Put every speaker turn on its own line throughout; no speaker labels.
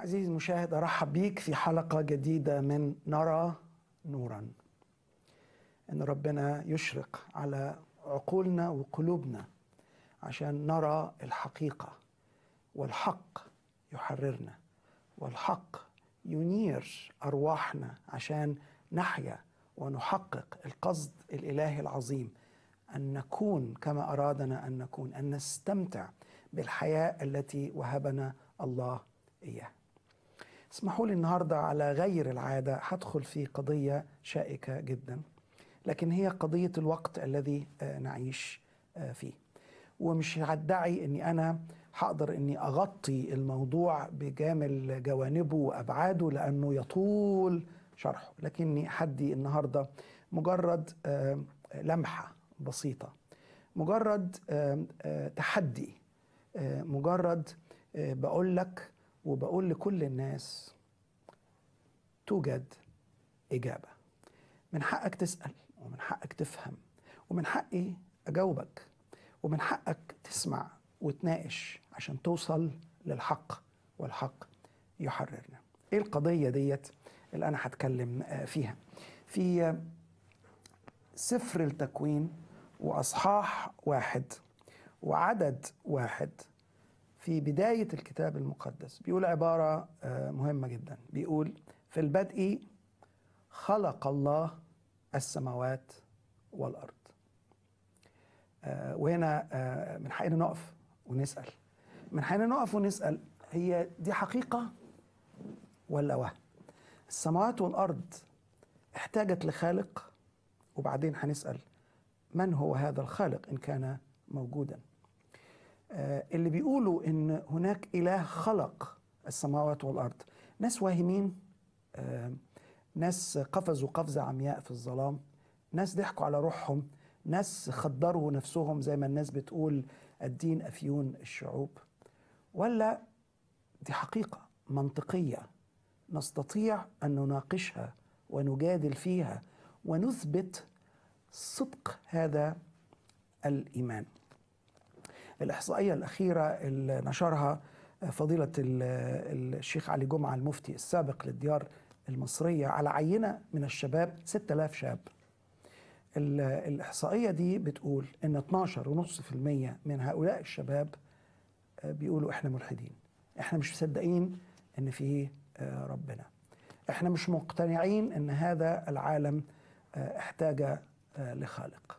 عزيزي المشاهد ارحب بيك في حلقه جديده من نرى نورا ان ربنا يشرق على عقولنا وقلوبنا عشان نرى الحقيقه والحق يحررنا والحق ينير ارواحنا عشان نحيا ونحقق القصد الالهي العظيم ان نكون كما ارادنا ان نكون ان نستمتع بالحياه التي وهبنا الله اياها اسمحوا لي النهارده على غير العاده هدخل في قضيه شائكه جدا لكن هي قضيه الوقت الذي نعيش فيه ومش هدعي اني انا هقدر اني اغطي الموضوع بجامل جوانبه وابعاده لانه يطول شرحه لكني حدي النهارده مجرد لمحه بسيطه مجرد تحدي مجرد بقول لك وبقول لكل الناس توجد إجابة من حقك تسأل ومن حقك تفهم ومن حقي أجاوبك ومن حقك تسمع وتناقش عشان توصل للحق والحق يحررنا ايه القضية ديت اللي أنا هتكلم فيها في سفر التكوين وأصحاح واحد وعدد واحد في بداية الكتاب المقدس بيقول عبارة مهمة جدا بيقول في البدء خلق الله السماوات والأرض وهنا من حقنا نقف ونسأل من حقنا نقف ونسأل هي دي حقيقة ولا وهم السماوات والأرض احتاجت لخالق وبعدين هنسأل من هو هذا الخالق إن كان موجوداً اللي بيقولوا ان هناك اله خلق السماوات والارض ناس واهمين ناس قفزوا قفزه عمياء في الظلام ناس ضحكوا على روحهم ناس خدروا نفسهم زي ما الناس بتقول الدين افيون الشعوب ولا دي حقيقه منطقيه نستطيع ان نناقشها ونجادل فيها ونثبت صدق هذا الايمان الإحصائية الأخيرة اللي نشرها فضيلة الشيخ علي جمعة المفتي السابق للديار المصرية على عينة من الشباب 6000 شاب الإحصائية دي بتقول إن 12.5% من هؤلاء الشباب بيقولوا إحنا ملحدين إحنا مش مصدقين إن في ربنا إحنا مش مقتنعين إن هذا العالم احتاج لخالق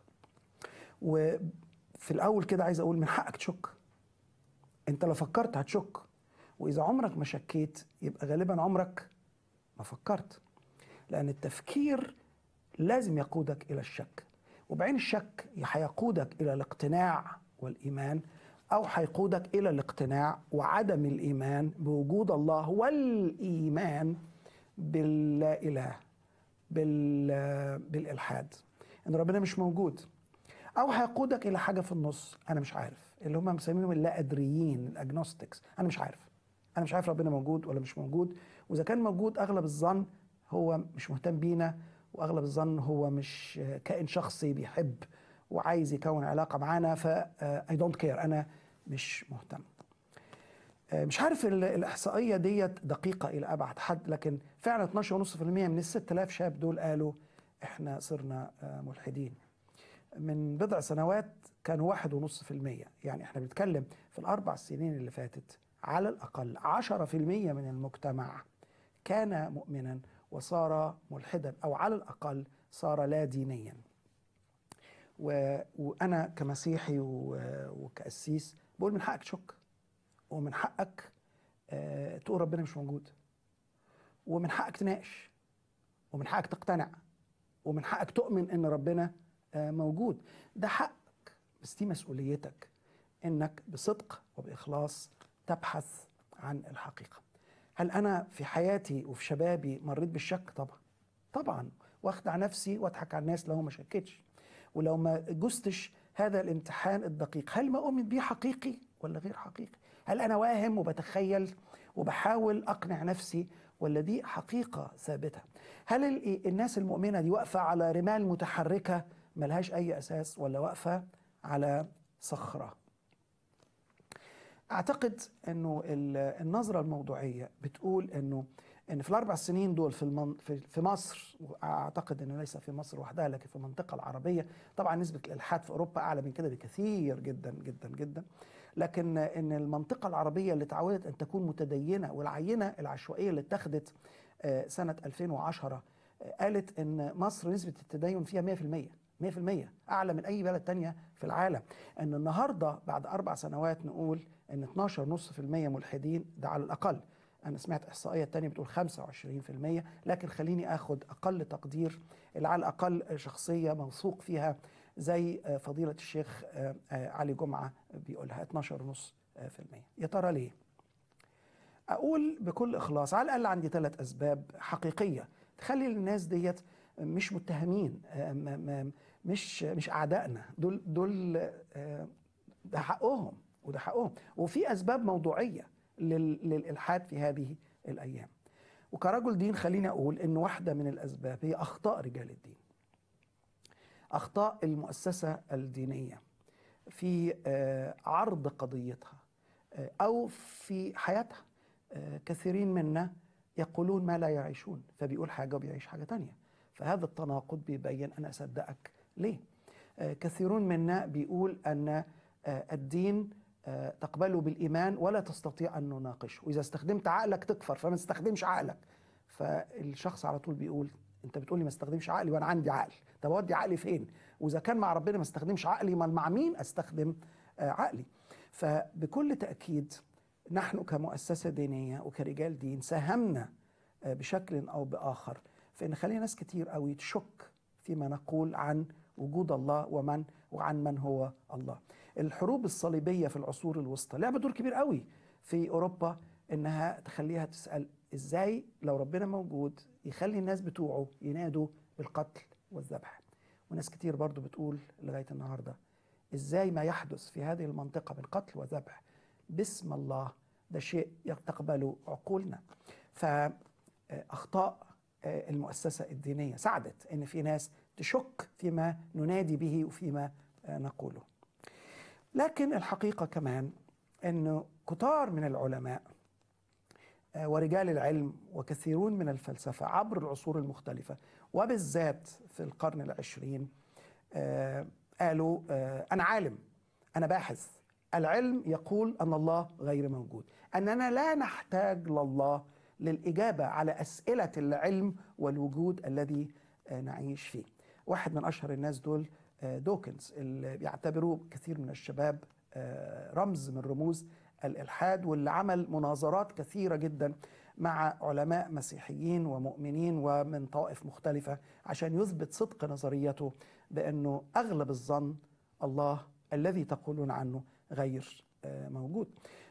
و في الاول كده عايز اقول من حقك تشك انت لو فكرت هتشك واذا عمرك ما شكيت يبقى غالبا عمرك ما فكرت لان التفكير لازم يقودك الى الشك وبعين الشك هيقودك الى الاقتناع والايمان او هيقودك الى الاقتناع وعدم الايمان بوجود الله والايمان باللا اله بال بالالحاد ان ربنا مش موجود او هيقودك الى حاجه في النص انا مش عارف اللي هم مسمينهم اللا ادريين الاجنوستكس انا مش عارف انا مش عارف ربنا موجود ولا مش موجود واذا كان موجود اغلب الظن هو مش مهتم بينا واغلب الظن هو مش كائن شخصي بيحب وعايز يكون علاقه معانا ف اي دونت كير انا مش مهتم مش عارف الاحصائيه ديت دقيقه الى ابعد حد لكن فعلا 12.5% من ال 6000 شاب دول قالوا احنا صرنا ملحدين من بضع سنوات كانوا واحد ونص في المية يعني احنا بنتكلم في الأربع سنين اللي فاتت على الأقل عشرة في المية من المجتمع كان مؤمنا وصار ملحدا أو على الأقل صار لا دينيا و... وأنا كمسيحي و... وكأسيس بقول من حقك تشك ومن حقك آه تقول ربنا مش موجود ومن حقك تناقش ومن حقك تقتنع ومن حقك تؤمن ان ربنا موجود ده حقك بس دي مسؤوليتك انك بصدق وباخلاص تبحث عن الحقيقه هل انا في حياتي وفي شبابي مريت بالشك طبعا طبعا واخدع نفسي واضحك على الناس لو ما شكتش ولو ما جزتش هذا الامتحان الدقيق هل ما اؤمن بيه حقيقي ولا غير حقيقي هل انا واهم وبتخيل وبحاول اقنع نفسي ولا دي حقيقه ثابته هل الناس المؤمنه دي واقفه على رمال متحركه ملهاش اي اساس ولا واقفه على صخره اعتقد انه ال- النظره الموضوعيه بتقول انه ان في الاربع سنين دول في المن... في في مصر واعتقد انه ليس في مصر وحدها لكن في المنطقه العربيه طبعا نسبه الالحاد في اوروبا اعلى من كده بكثير جدا جدا جدا لكن ان المنطقه العربيه اللي تعودت ان تكون متدينه والعينه العشوائيه اللي اتخذت آه، سنه 2010 آه، قالت ان مصر نسبه التدين فيها 100% 100% اعلى من اي بلد تانية في العالم ان النهارده بعد اربع سنوات نقول ان 12.5% ملحدين ده على الاقل انا سمعت احصائيه تانية بتقول 25% لكن خليني اخد اقل تقدير اللي على الاقل شخصيه موثوق فيها زي آه، فضيله الشيخ آه، آه، علي جمعه بيقولها 12.5% يا ترى ليه؟ اقول بكل اخلاص على الاقل عندي ثلاث اسباب حقيقيه تخلي الناس ديت مش متهمين آه، م- م- مش مش اعدائنا دول دول آه، ده حقهم وده حقهم وفي اسباب موضوعيه لل- للالحاد في هذه الايام وكرجل دين خليني اقول ان واحده من الاسباب هي اخطاء رجال الدين اخطاء المؤسسه الدينيه في آه، عرض قضيتها آه، او في حياتها آه، كثيرين منا يقولون ما لا يعيشون فبيقول حاجه وبيعيش حاجه تانية فهذا التناقض بيبين انا اصدقك ليه آه، كثيرون منا بيقول ان آه، الدين آه، تقبله بالايمان ولا تستطيع ان نناقشه واذا استخدمت عقلك تكفر فما تستخدمش عقلك فالشخص على طول بيقول انت بتقول لي ما استخدمش عقلي وانا عندي عقل طب اودي عقلي فين واذا كان مع ربنا ما استخدمش عقلي ما مع مين استخدم آه، عقلي فبكل تاكيد نحن كمؤسسه دينيه وكرجال دين ساهمنا آه، بشكل او باخر في ان خلينا ناس كتير قوي تشك فيما نقول عن وجود الله ومن وعن من هو الله الحروب الصليبيه في العصور الوسطى لعبت دور كبير قوي في اوروبا انها تخليها تسال ازاي لو ربنا موجود يخلي الناس بتوعه ينادوا بالقتل والذبح وناس كتير برضو بتقول لغايه النهارده ازاي ما يحدث في هذه المنطقه من قتل وذبح باسم الله ده شيء تقبله عقولنا فاخطاء المؤسسه الدينيه ساعدت ان في ناس تشك فيما ننادي به وفيما آه، نقوله لكن الحقيقه كمان انه كتار من العلماء آه، ورجال العلم وكثيرون من الفلسفه عبر العصور المختلفه وبالذات في القرن العشرين آه، قالوا آه، انا عالم انا باحث العلم يقول ان الله غير موجود اننا لا نحتاج لله للاجابه على اسئله العلم والوجود الذي آه، نعيش فيه واحد من اشهر الناس دول آه، دوكنز اللي بيعتبروه كثير من الشباب آه، رمز من رموز الالحاد واللي عمل مناظرات كثيره جدا مع علماء مسيحيين ومؤمنين ومن طوائف مختلفه عشان يثبت صدق نظريته بانه اغلب الظن الله الذي تقولون عنه غير آه، موجود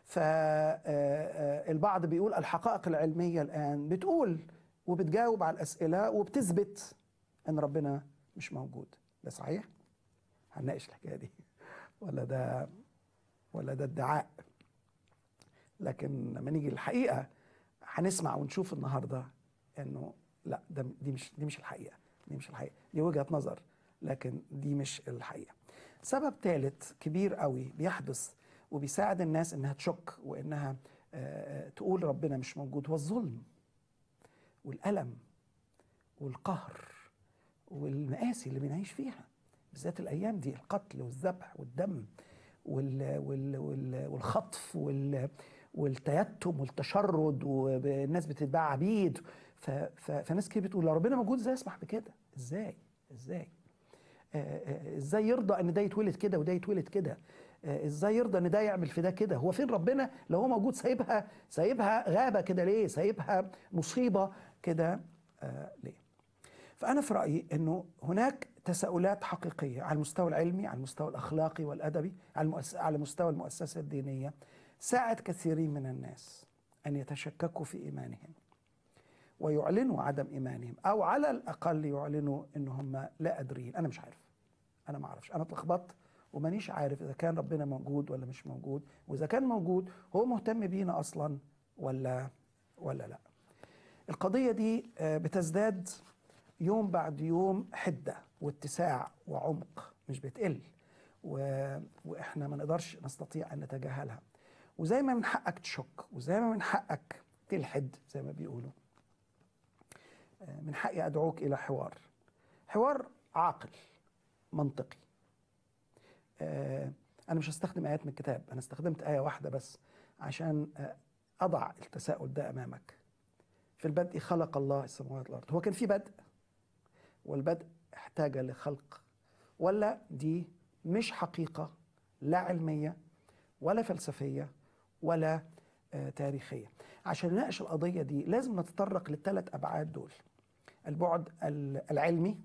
فالبعض بيقول الحقائق العلميه الان بتقول وبتجاوب على الاسئله وبتثبت ان ربنا مش موجود ده صحيح هنناقش الحكايه دي ولا ده ولا ده ادعاء لكن لما نيجي للحقيقه هنسمع ونشوف النهارده انه لا ده دي مش دي مش الحقيقه دي مش الحقيقه دي وجهه نظر لكن دي مش الحقيقه سبب ثالث كبير قوي بيحدث وبيساعد الناس انها تشك وانها آه، تقول ربنا مش موجود هو الظلم والالم والقهر والمآسي اللي بنعيش فيها بالذات الايام دي القتل والذبح والدم وال وال وال والخطف وال والتيتم والتشرد والناس بتتباع عبيد ف ف فناس كتير بتقول لو ربنا موجود ازاي يسمح بكده؟ ازاي؟ ازاي؟ آه، آه، ازاي يرضى ان ده يتولد كده وده يتولد كده؟ آه، ازاي يرضى ان ده يعمل في ده كده؟ هو فين ربنا لو هو موجود سايبها سايبها غابه كده ليه؟ سايبها مصيبه كده آه ليه؟ فأنا في رأيي أنه هناك تساؤلات حقيقية على المستوى العلمي على المستوى الأخلاقي والأدبي على, المؤس... على مستوى المؤسسة الدينية ساعد كثيرين من الناس أن يتشككوا في إيمانهم ويعلنوا عدم إيمانهم أو على الأقل يعلنوا أنهم لا أدرين أنا مش عارف أنا ما أعرفش أنا اتلخبطت ومانيش عارف إذا كان ربنا موجود ولا مش موجود وإذا كان موجود هو مهتم بينا أصلا ولا ولا لا القضية دي آه، بتزداد يوم بعد يوم حدة واتساع وعمق مش بتقل و... واحنا ما نقدرش نستطيع ان نتجاهلها وزي ما من حقك تشك وزي ما من حقك تلحد زي ما بيقولوا آه، من حقي ادعوك الى حوار حوار عاقل منطقي آه، انا مش هستخدم ايات من الكتاب انا استخدمت ايه واحده بس عشان آه، اضع التساؤل ده امامك في البدء خلق الله السماوات والارض هو كان في بدء والبدء احتاج لخلق ولا دي مش حقيقه لا علميه ولا فلسفيه ولا آه، تاريخيه عشان نناقش القضيه دي لازم نتطرق للثلاث ابعاد دول البعد ال- العلمي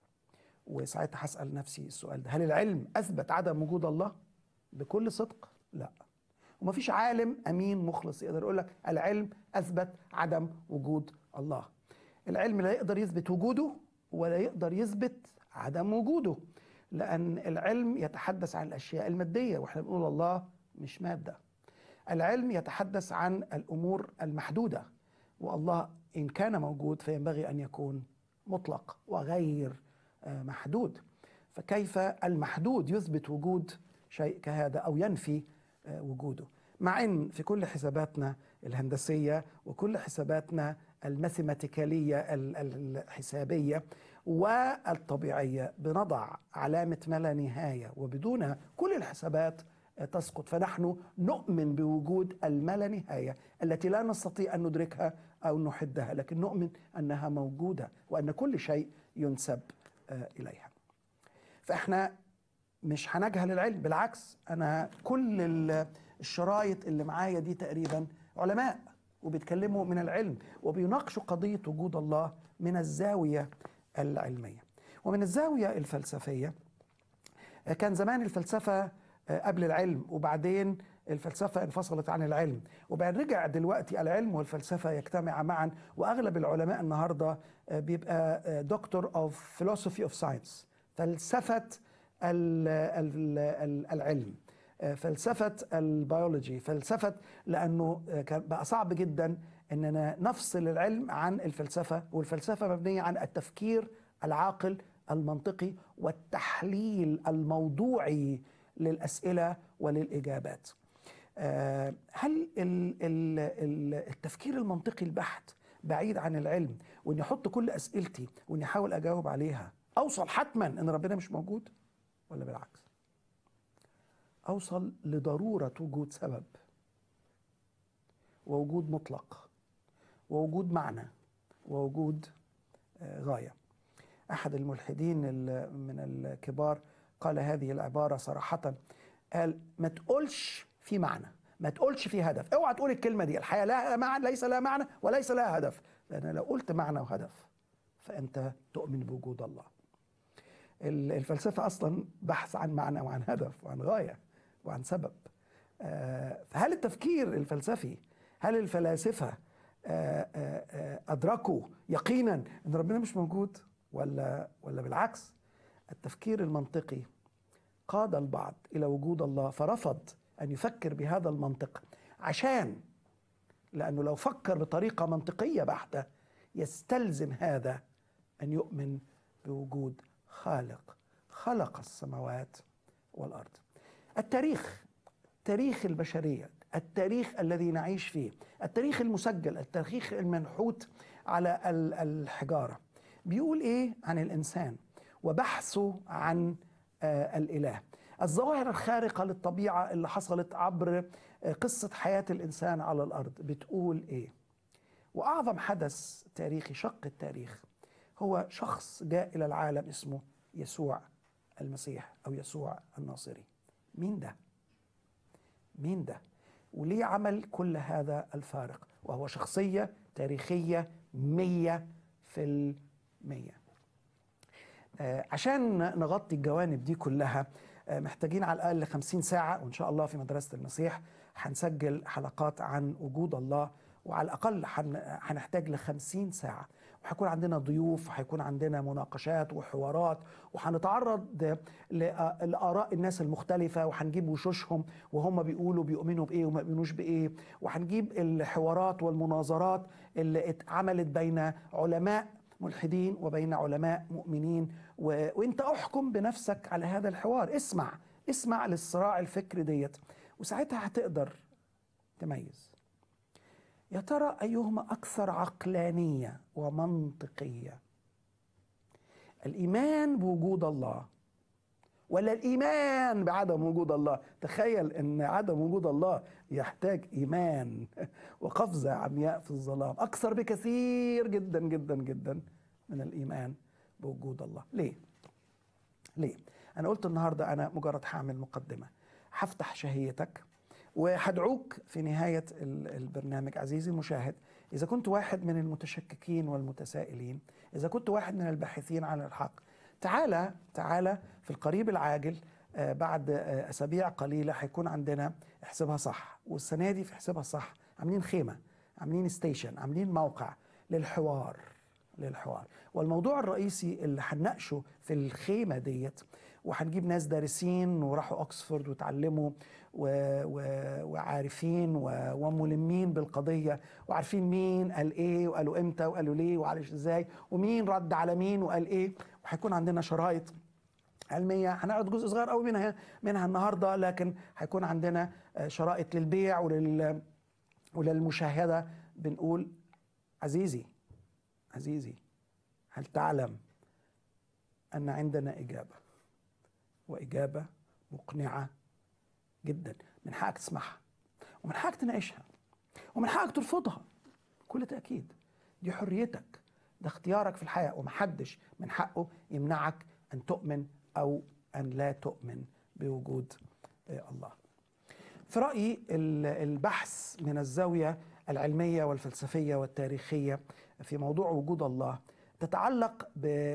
وساعتها هسال نفسي السؤال ده هل العلم اثبت عدم وجود الله بكل صدق لا ومفيش عالم امين مخلص يقدر يقول لك العلم اثبت عدم وجود الله العلم لا يقدر يثبت وجوده ولا يقدر يثبت عدم وجوده لان العلم يتحدث عن الاشياء الماديه واحنا بنقول الله مش ماده العلم يتحدث عن الامور المحدوده والله ان كان موجود فينبغي ان يكون مطلق وغير آه، محدود فكيف المحدود يثبت وجود شيء كهذا او ينفي آه، وجوده مع ان في كل حساباتنا الهندسيه وكل حساباتنا الماثيماتيكاليه ال- ال- الحسابيه والطبيعيه بنضع علامه ما لا نهايه وبدونها كل الحسابات آه، تسقط فنحن نؤمن بوجود الما لا نهايه التي لا نستطيع ان ندركها او نحدها لكن نؤمن انها موجوده وان كل شيء ينسب آه، اليها فاحنا مش هنجهل العلم بالعكس انا كل ال- الشرايط اللي معايا دي تقريبا علماء وبيتكلموا من العلم وبيناقشوا قضيه وجود الله من الزاويه العلميه ومن الزاويه الفلسفيه آه، كان زمان الفلسفه آه، قبل العلم وبعدين الفلسفه انفصلت عن العلم وبعد رجع دلوقتي العلم والفلسفه يجتمعا معا واغلب العلماء النهارده آه، بيبقى دكتور اوف فيلوسوفي اوف ساينس فلسفه ال- ال- ال- العلم آه، فلسفه البيولوجي فلسفه لانه آه، كان بقى صعب جدا اننا نفصل العلم عن الفلسفه والفلسفه مبنيه عن التفكير العاقل المنطقي والتحليل الموضوعي للاسئله وللاجابات آه، هل ال- ال- ال- التفكير المنطقي البحت بعيد عن العلم واني احط كل اسئلتي واني احاول اجاوب عليها اوصل حتما ان ربنا مش موجود ولا بالعكس اوصل لضروره وجود سبب ووجود مطلق ووجود معنى ووجود آه، غايه احد الملحدين ال- من الكبار قال هذه العباره صراحه قال ما تقولش في معنى ما تقولش في هدف اوعى تقول الكلمه دي الحياه لها معنى ليس لها معنى وليس لها هدف لان لو قلت معنى وهدف فانت تؤمن بوجود الله ال- الفلسفه اصلا بحث عن معنى وعن هدف وعن غايه وعن سبب آه، فهل التفكير الفلسفي هل الفلاسفه آه، آه، آه، ادركوا يقينا ان ربنا مش موجود ولا ولا بالعكس التفكير المنطقي قاد البعض الى وجود الله فرفض ان يفكر بهذا المنطق عشان لانه لو فكر بطريقه منطقيه بحته يستلزم هذا ان يؤمن بوجود خالق خلق السماوات والارض التاريخ تاريخ البشريه التاريخ الذي نعيش فيه التاريخ المسجل التاريخ المنحوت على ال- الحجاره بيقول ايه عن الانسان وبحثه عن آه، الاله الظواهر الخارقه للطبيعه اللي حصلت عبر آه، قصه حياه الانسان على الارض بتقول ايه واعظم حدث تاريخي شق التاريخ هو شخص جاء الى العالم اسمه يسوع المسيح او يسوع الناصري مين ده مين ده وليه عمل كل هذا الفارق وهو شخصية تاريخية مية في المية آه، عشان نغطي الجوانب دي كلها آه، محتاجين على الأقل خمسين ساعة وإن شاء الله في مدرسة المسيح هنسجل حلقات عن وجود الله وعلى الأقل هن- هنحتاج لخمسين ساعة وهيكون عندنا ضيوف وهيكون عندنا مناقشات وحوارات وهنتعرض لآ- لآراء الناس المختلفة وهنجيب وشوشهم وهم بيقولوا بيؤمنوا بإيه وما بيؤمنوش بإيه وهنجيب الحوارات والمناظرات اللي اتعملت بين علماء ملحدين وبين علماء مؤمنين و... وانت احكم بنفسك على هذا الحوار اسمع اسمع للصراع الفكري ديت وساعتها هتقدر تميز يا ترى أيهما أكثر عقلانية ومنطقية الإيمان بوجود الله ولا الإيمان بعدم وجود الله تخيل أن عدم وجود الله يحتاج إيمان وقفزة عمياء في الظلام أكثر بكثير جدا جدا جدا من الإيمان بوجود الله ليه؟ ليه؟ أنا قلت النهاردة أنا مجرد هعمل مقدمة هفتح شهيتك وهدعوك في نهاية البرنامج عزيزي المشاهد إذا كنت واحد من المتشككين والمتسائلين إذا كنت واحد من الباحثين عن الحق تعالى تعالى في القريب العاجل آه، بعد آه، أسابيع قليلة هيكون عندنا احسبها صح والسنة دي في احسبها صح عاملين خيمة عاملين ستيشن عاملين موقع للحوار للحوار والموضوع الرئيسي اللي هنناقشه في الخيمة ديت وهنجيب ناس دارسين وراحوا اوكسفورد وتعلموا و... و... وعارفين و... وملمين بالقضيه وعارفين مين قال ايه وقالوا امتى وقالوا ليه وعلش ازاي ومين رد على مين وقال ايه وهيكون عندنا شرايط علميه هنعرض جزء صغير قوي منها منها النهارده لكن هيكون عندنا شرائط للبيع ولل وللمشاهده بنقول عزيزي عزيزي هل تعلم ان عندنا اجابه واجابه مقنعه جدا من حقك تسمعها ومن حقك تناقشها ومن حقك ترفضها بكل تاكيد دي حريتك ده اختيارك في الحياه ومحدش من حقه يمنعك ان تؤمن او ان لا تؤمن بوجود الله في رايي البحث من الزاويه العلميه والفلسفيه والتاريخيه في موضوع وجود الله تتعلق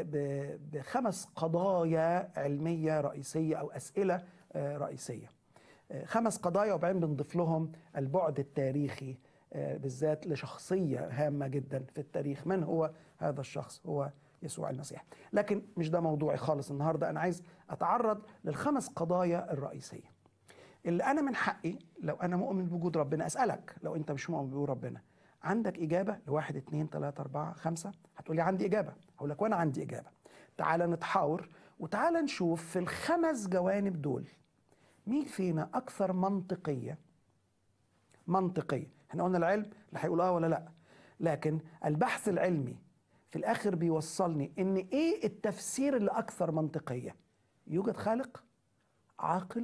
بخمس قضايا علميه رئيسيه او اسئله رئيسيه خمس قضايا وبعدين بنضيف لهم البعد التاريخي بالذات لشخصيه هامه جدا في التاريخ من هو هذا الشخص هو يسوع المسيح لكن مش ده موضوعي خالص النهارده انا عايز اتعرض للخمس قضايا الرئيسيه اللي انا من حقي لو انا مؤمن بوجود ربنا اسالك لو انت مش مؤمن بوجود ربنا عندك اجابه لواحد اتنين تلاته اربعه خمسه هتقول لي عندي اجابه هقول لك وانا عندي اجابه تعالى نتحاور وتعالى نشوف في الخمس جوانب دول مين فينا اكثر منطقيه منطقيه احنا قلنا العلم اللي هيقول اه ولا لا لكن البحث العلمي في الاخر بيوصلني ان ايه التفسير اللي اكثر منطقيه يوجد خالق عاقل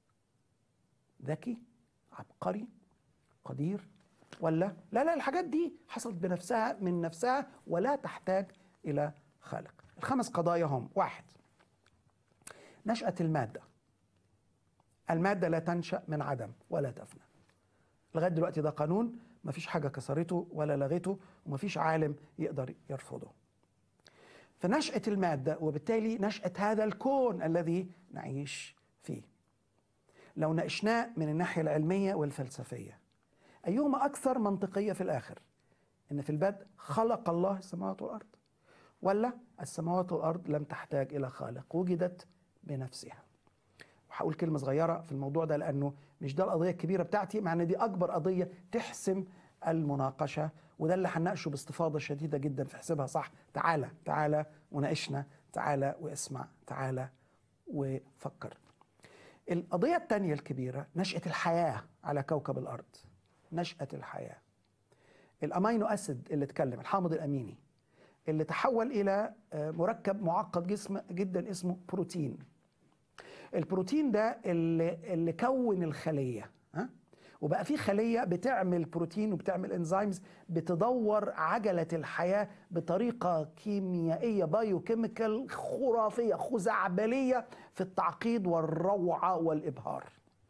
ذكي عبقري قدير ولا لا لا الحاجات دي حصلت بنفسها من نفسها ولا تحتاج الى خالق الخمس قضايا هم واحد نشأة المادة المادة لا تنشأ من عدم ولا تفنى لغاية دلوقتي ده قانون مفيش حاجة كسرته ولا لغته ومفيش عالم يقدر يرفضه فنشأة المادة وبالتالي نشأة هذا الكون الذي نعيش فيه لو ناقشناه من الناحية العلمية والفلسفية أيهما أكثر منطقية في الآخر إن في البدء خلق الله السماوات والأرض ولا السماوات والأرض لم تحتاج إلى خالق وجدت بنفسها وهقول كلمة صغيرة في الموضوع ده لأنه مش ده القضية الكبيرة بتاعتي مع إن دي أكبر قضية تحسم المناقشة وده اللي هنناقشه باستفاضة شديدة جدا في حسابها صح تعالى تعالى وناقشنا تعالى واسمع تعالى وفكر القضية الثانية الكبيرة نشأة الحياة على كوكب الأرض نشأة الحياة الأمينو أسيد اللي اتكلم الحامض الأميني اللي تحول إلى مركب معقد جسم جدا اسمه بروتين البروتين ده اللي, اللي كون الخلية ها؟ وبقى في خلية بتعمل بروتين وبتعمل انزيمز بتدور عجلة الحياة بطريقة كيميائية بايوكيميكال خرافية خزعبلية في التعقيد والروعة والإبهار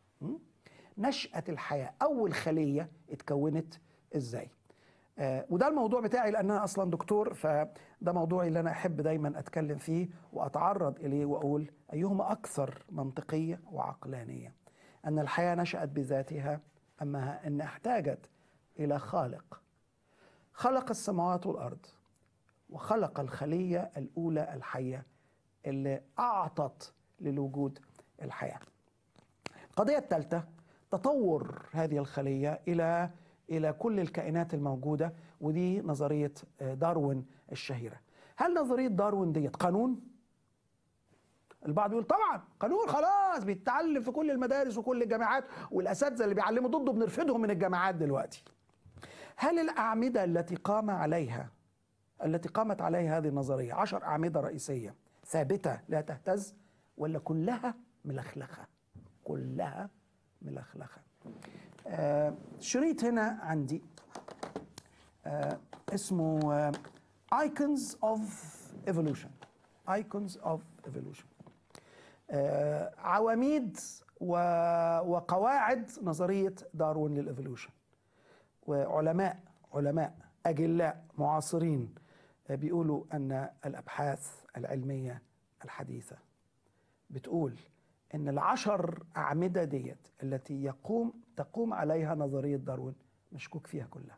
نشأة الحياة أول خلية اتكونت إزاي آه وده الموضوع بتاعي لأن أنا أصلا دكتور فده موضوعي اللي أنا أحب دايما أتكلم فيه وأتعرض إليه وأقول أيهما أكثر منطقية وعقلانية أن الحياة نشأت بذاتها أما أن احتاجت إلى خالق خلق السماوات والأرض وخلق الخلية الأولى الحية اللي أعطت للوجود الحياة القضية الثالثة تطور هذه الخلية إلى إلى كل الكائنات الموجودة ودي نظرية داروين الشهيرة هل نظرية داروين ديت قانون؟ البعض يقول طبعا قانون خلاص بيتعلم في كل المدارس وكل الجامعات والاساتذه اللي بيعلموا ضده بنرفدهم من الجامعات دلوقتي هل الاعمده التي قام عليها التي قامت عليها هذه النظريه عشر اعمده رئيسيه ثابته لا تهتز ولا كلها ملخلخه كلها ملخلخه آه شريط هنا عندي آه اسمه آه Icons of Evolution Icons of Evolution آه عواميد و... وقواعد نظرية داروين للإيفولوشن وعلماء علماء أجلاء معاصرين آه بيقولوا أن الأبحاث العلمية الحديثة بتقول ان العشر اعمده ديت التي يقوم تقوم عليها نظريه داروين مشكوك فيها كلها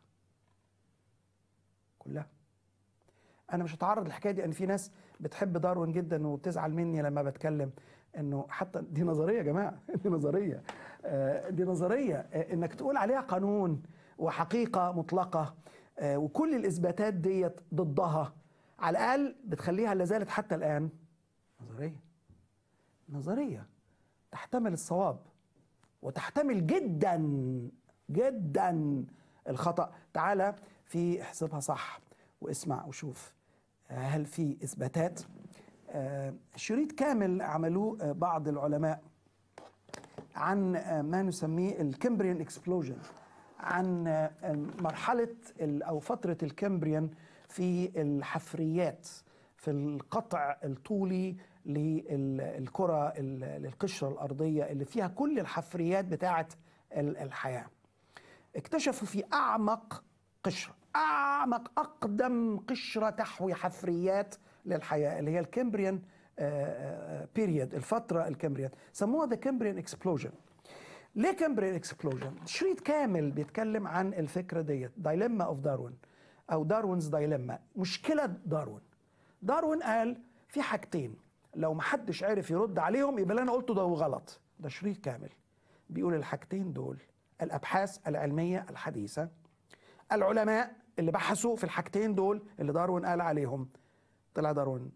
كلها انا مش هتعرض للحكايه دي ان في ناس بتحب داروين جدا وبتزعل مني لما بتكلم انه حتى دي نظريه يا جماعه دي نظريه دي نظريه انك تقول عليها قانون وحقيقه مطلقه وكل الاثباتات ديت ضدها على الاقل بتخليها لا زالت حتى الان نظريه نظريه تحتمل الصواب وتحتمل جدا جدا الخطا تعالى في احسبها صح واسمع وشوف هل في اثباتات شريط كامل عملوه بعض العلماء عن ما نسميه الكمبريان اكسبلوجن عن مرحله او فتره الكمبريان في الحفريات في القطع الطولي للكرة للقشرة الأرضية اللي فيها كل الحفريات بتاعة الحياة اكتشفوا في أعمق قشرة أعمق أقدم قشرة تحوي حفريات للحياة اللي هي الكمبريان بيريد الفترة الكمبريان سموها ذا كمبريان اكسبلوجن ليه كمبريان اكسبلوجن شريط كامل بيتكلم عن الفكرة ديت دايلما اوف داروين او داروينز دايلما مشكلة داروين داروين قال في حاجتين لو ما حدش عرف يرد عليهم يبقى اللي انا قلته ده غلط ده شريط كامل بيقول الحاجتين دول الابحاث العلميه الحديثه العلماء اللي بحثوا في الحاجتين دول اللي داروين قال عليهم طلع داروين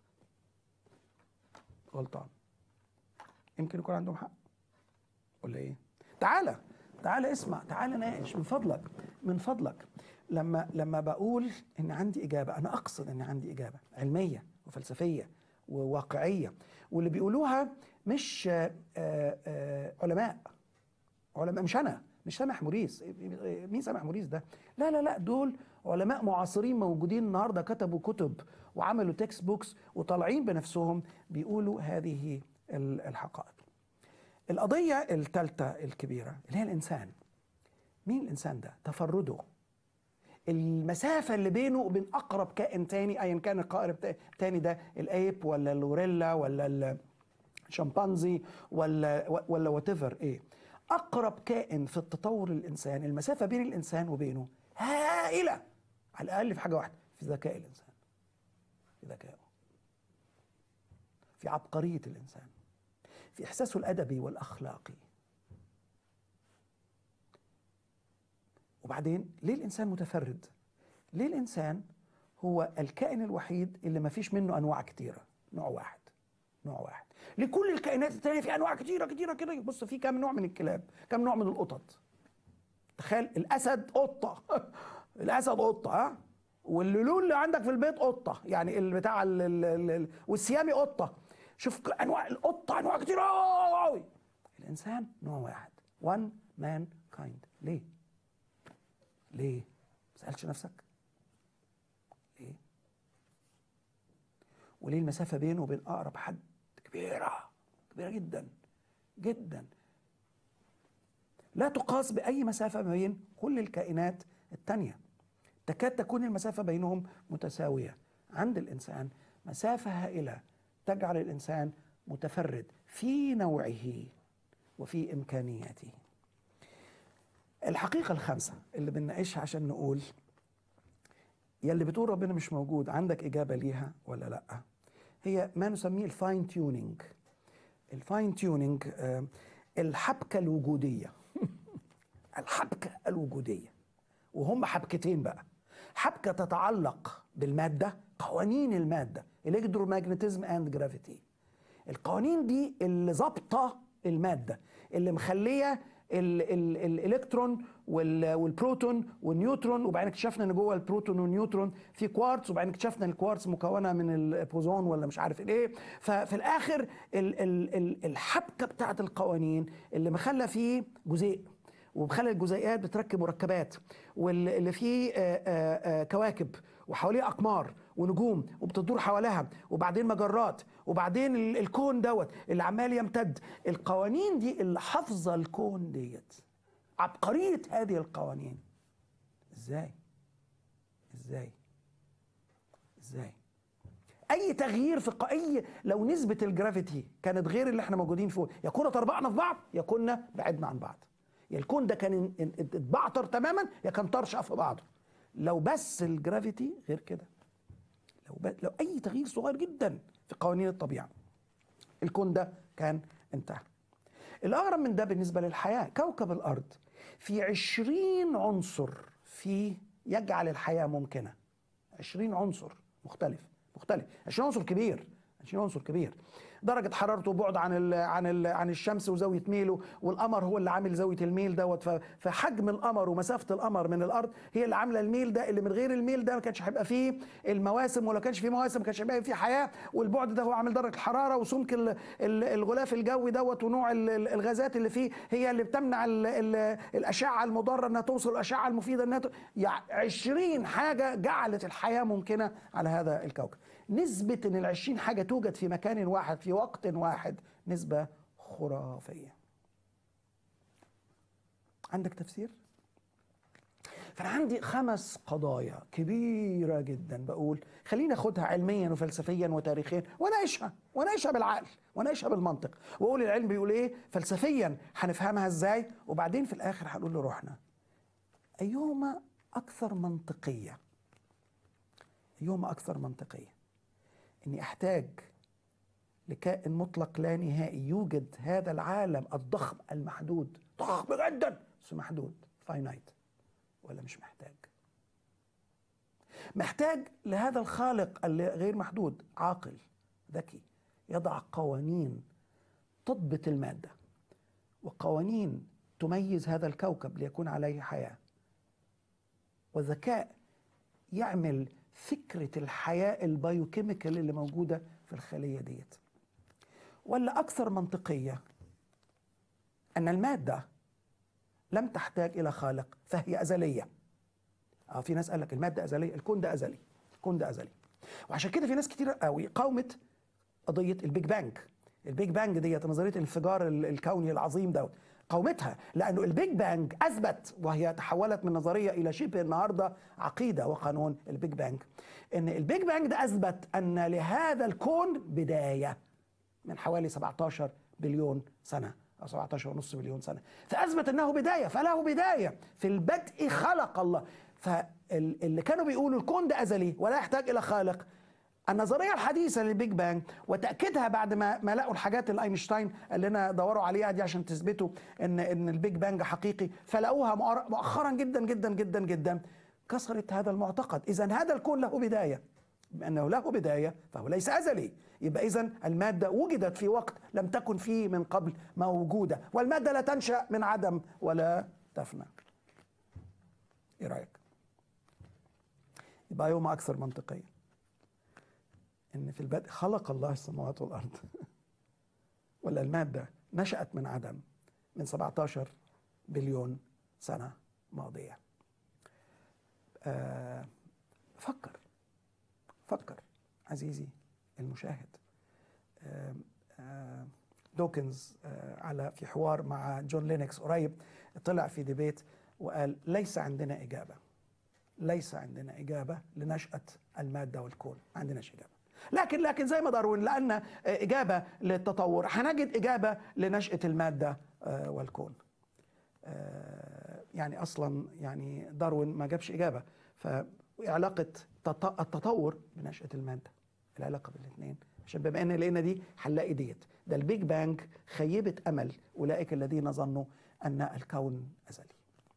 غلطان يمكن يكون عندهم حق ولا ايه تعالى تعالى اسمع تعالى ناقش من فضلك من فضلك لما لما بقول ان عندي اجابه انا اقصد ان عندي اجابه علميه وفلسفيه وواقعيه واللي بيقولوها مش آآ آآ علماء علماء مش انا مش سامح موريس مين سامح موريس ده لا لا لا دول علماء معاصرين موجودين النهارده كتبوا كتب وعملوا تكست بوكس وطالعين بنفسهم بيقولوا هذه الحقائق القضيه الثالثه الكبيره اللي هي الانسان مين الانسان ده تفرده المسافه اللي بينه وبين اقرب كائن تاني ايا كان القارب تاني ده الايب ولا الغوريلا ولا الشمبانزي ولا ولا وات ايه اقرب كائن في التطور الانسان المسافه بين الانسان وبينه هائله على الاقل في حاجه واحده في ذكاء الانسان في ذكائه في عبقريه الانسان في احساسه الادبي والاخلاقي وبعدين ليه الانسان متفرد ليه الانسان هو الكائن الوحيد اللي ما فيش منه انواع كتيره نوع واحد نوع واحد لكل الكائنات التانية في انواع كتيره كتيره كده بص في كام نوع من الكلاب كام نوع من القطط تخيل الاسد قطه الاسد قطه ها واللولو اللي عندك في البيت قطه يعني اللي بتاع ال ال ال والسيامي قطه شوف انواع القطه انواع كتير قوي الانسان نوع واحد one man kind ليه ليه ما سالتش نفسك ليه وليه المسافه بينه وبين اقرب حد كبيره كبيره جدا جدا لا تقاس باي مسافه ما بين كل الكائنات التانيه تكاد تكون المسافه بينهم متساويه عند الانسان مسافه هائله تجعل الانسان متفرد في نوعه وفي امكانياته الحقيقه الخامسه اللي بنناقشها عشان نقول يلي بتقول ربنا مش موجود عندك اجابه ليها ولا لا هي ما نسميه الفاين تيونينج الفاين تيونينج الحبكه الوجوديه الحبكه الوجوديه وهم حبكتين بقى حبكه تتعلق بالماده قوانين الماده الكترومagnetism اند جرافيتي القوانين دي اللي ظابطه الماده اللي مخليه ال ال الالكترون وال والبروتون والنيوترون وبعدين اكتشفنا ان جوه البروتون والنيوترون في كوارتز وبعدين اكتشفنا ان الكوارتز مكونه من البوزون ولا مش عارف ايه ففي الاخر ال ال ال الحبكه بتاعت القوانين اللي مخلى فيه جزيء ومخلى الجزيئات بتركب مركبات واللي فيه آه، آه، آه، كواكب وحواليه اقمار ونجوم وبتدور حواليها وبعدين مجرات وبعدين ال- الكون دوت اللي عمال يمتد القوانين دي اللي حافظه الكون ديت عبقريه هذه القوانين ازاي ازاي ازاي اي تغيير في ق- اي لو نسبه الجرافيتي كانت غير اللي احنا موجودين فيه يا كنا طربقنا في بعض يا كنا بعدنا عن بعض يا الكون ده كان ان- ان- اتبعتر تماما يا كان طرشق في بعضه لو بس الجرافيتي غير كده لو ب... لو اي تغيير صغير جدا في قوانين الطبيعه الكون ده كان انتهى الاغرب من ده بالنسبه للحياه كوكب الارض في عشرين عنصر في يجعل الحياه ممكنه عشرين عنصر مختلف مختلف عشرين عنصر كبير 20 عنصر كبير درجة حرارته بعد عن ال عن ال عن الشمس وزاوية ميله والقمر هو اللي عامل زاوية الميل دوت ف- فحجم القمر ومسافة القمر من الأرض هي اللي عاملة الميل ده اللي من غير الميل ده ما كانش هيبقى فيه المواسم ولا كانش فيه مواسم ما كانش هيبقى فيه حياة والبعد ده هو عامل درجة الحرارة وسمك ال- ال- الغلاف الجوي دوت ونوع ال- ال- الغازات اللي فيه هي اللي بتمنع ال ال الأشعة المضرة إنها توصل الأشعة المفيدة إنها ت- يعني 20 حاجة جعلت الحياة ممكنة على هذا الكوكب نسبة إن العشرين حاجة توجد في مكان واحد في وقت واحد نسبة خرافية عندك تفسير؟ فأنا عندي خمس قضايا كبيرة جدا بقول خليني أخدها علميا وفلسفيا وتاريخيا وأناقشها وأناقشها بالعقل وأناقشها بالمنطق وأقول العلم بيقول إيه فلسفيا هنفهمها إزاي وبعدين في الآخر هنقول لروحنا أيهما أكثر منطقية أيهما أكثر منطقية اني احتاج لكائن مطلق لا نهائي يوجد هذا العالم الضخم المحدود ضخم جدا بس محدود فاينايت ولا مش محتاج محتاج لهذا الخالق اللي غير محدود عاقل ذكي يضع قوانين تضبط الماده وقوانين تميز هذا الكوكب ليكون عليه حياه وذكاء يعمل فكرة الحياة البايوكيميكال اللي موجودة في الخلية ديت ولا أكثر منطقية أن المادة لم تحتاج إلى خالق فهي أزلية اه في ناس قال لك المادة أزلية الكون ده أزلي الكون ده أزلي وعشان كده في ناس كتير قوي قاومت قضية البيج بانج البيج بانج ديت نظرية الانفجار ال- الكوني العظيم دوت قاومتها لأنه البيج بانج أثبت وهي تحولت من نظرية إلى شبه النهاردة عقيدة وقانون البيج بانج إن البيج بانج ده أثبت أن لهذا الكون بداية من حوالي 17 بليون سنة أو 17 ونص بليون سنة فأثبت أنه بداية فله بداية في البدء خلق الله فاللي كانوا بيقولوا الكون ده أزلي ولا يحتاج إلى خالق النظريه الحديثه للبيج بانج وتاكيدها بعد ما ما لقوا الحاجات اللي اينشتاين قال لنا دوروا عليها دي عشان تثبتوا ان ان البيج بانج حقيقي فلقوها مؤر- مؤخرا جدا جدا جدا جدا كسرت هذا المعتقد اذا هذا الكون له بدايه بما انه له بدايه فهو ليس ازلي يبقى اذا الماده وجدت في وقت لم تكن فيه من قبل موجوده والماده لا تنشا من عدم ولا تفنى ايه رايك يبقى يوم اكثر منطقيه ان في البدء خلق الله السماوات والارض ولا الماده نشات من عدم من 17 بليون سنه ماضيه آه فكر فكر عزيزي المشاهد آه آه دوكنز آه على في حوار مع جون لينكس قريب طلع في ديبيت وقال ليس عندنا اجابه ليس عندنا اجابه لنشاه الماده والكون ما عندناش اجابه لكن لكن زي ما داروين لان اجابه للتطور هنجد اجابه لنشاه الماده آه، والكون آه، يعني اصلا يعني داروين ما جابش اجابه فعلاقه تط- التطور بنشاه الماده العلاقه بين الاثنين عشان بما ان لقينا دي هنلاقي ديت ده البيج بانج خيبت امل اولئك الذين ظنوا ان الكون ازلي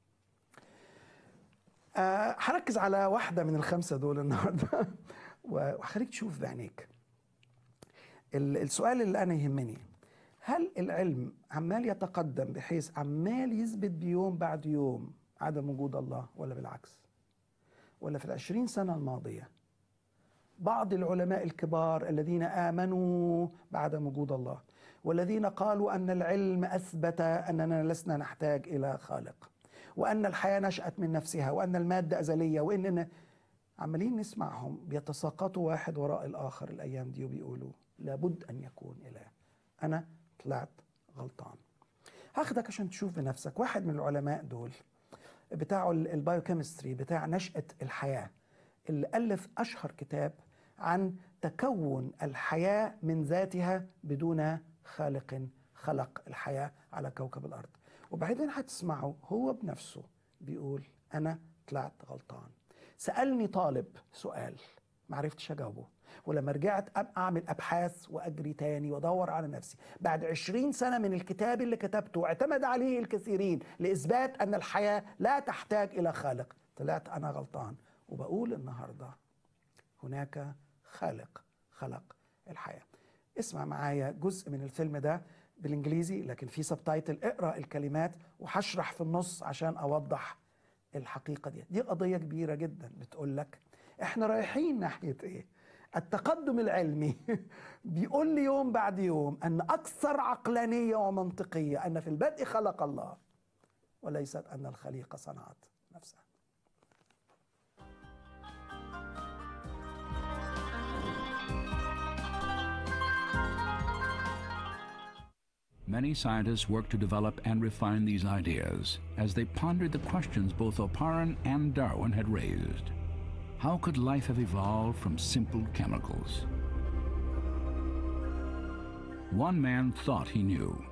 آه، هركز على واحدة من الخمسة دول النهاردة وهخليك تشوف بعينيك ال- السؤال اللي أنا يهمني هل العلم عمال يتقدم بحيث عمال يثبت بيوم بعد يوم عدم وجود الله ولا بالعكس ولا في العشرين سنة الماضية بعض العلماء الكبار الذين آمنوا بعدم وجود الله والذين قالوا أن العلم أثبت أننا لسنا نحتاج إلى خالق وأن الحياة نشأت من نفسها وأن المادة أزلية وإننا عمالين نسمعهم بيتساقطوا واحد وراء الآخر الأيام دي وبيقولوا لابد أن يكون إله أنا طلعت غلطان هاخدك عشان تشوف بنفسك واحد من العلماء دول بتاع ال- البايوكيمستري بتاع نشأة الحياة اللي ألف أشهر كتاب عن تكون الحياة من ذاتها بدون خالق خلق الحياة على كوكب الأرض وبعدين هتسمعه هو بنفسه بيقول أنا طلعت غلطان سألني طالب سؤال معرفتش أجاوبه ولما رجعت أب- أعمل أبحاث وأجري تاني وأدور على نفسي بعد عشرين سنة من الكتاب اللي كتبته اعتمد عليه الكثيرين لإثبات أن الحياة لا تحتاج إلى خالق طلعت أنا غلطان وبقول النهاردة هناك خالق خلق الحياة اسمع معايا جزء من الفيلم ده بالانجليزي لكن في سبتايتل اقرا الكلمات وهشرح في النص عشان اوضح الحقيقه دي دي قضيه كبيره جدا بتقول لك احنا رايحين ناحيه ايه التقدم العلمي بيقول لي يوم بعد يوم ان اكثر عقلانيه ومنطقيه ان في البدء خلق الله وليست ان الخليقه صنعت نفسها
Many scientists work to develop and refine these ideas as they pondered the questions both Oparin and Darwin had raised. How could life have evolved from simple chemicals? One man thought he knew.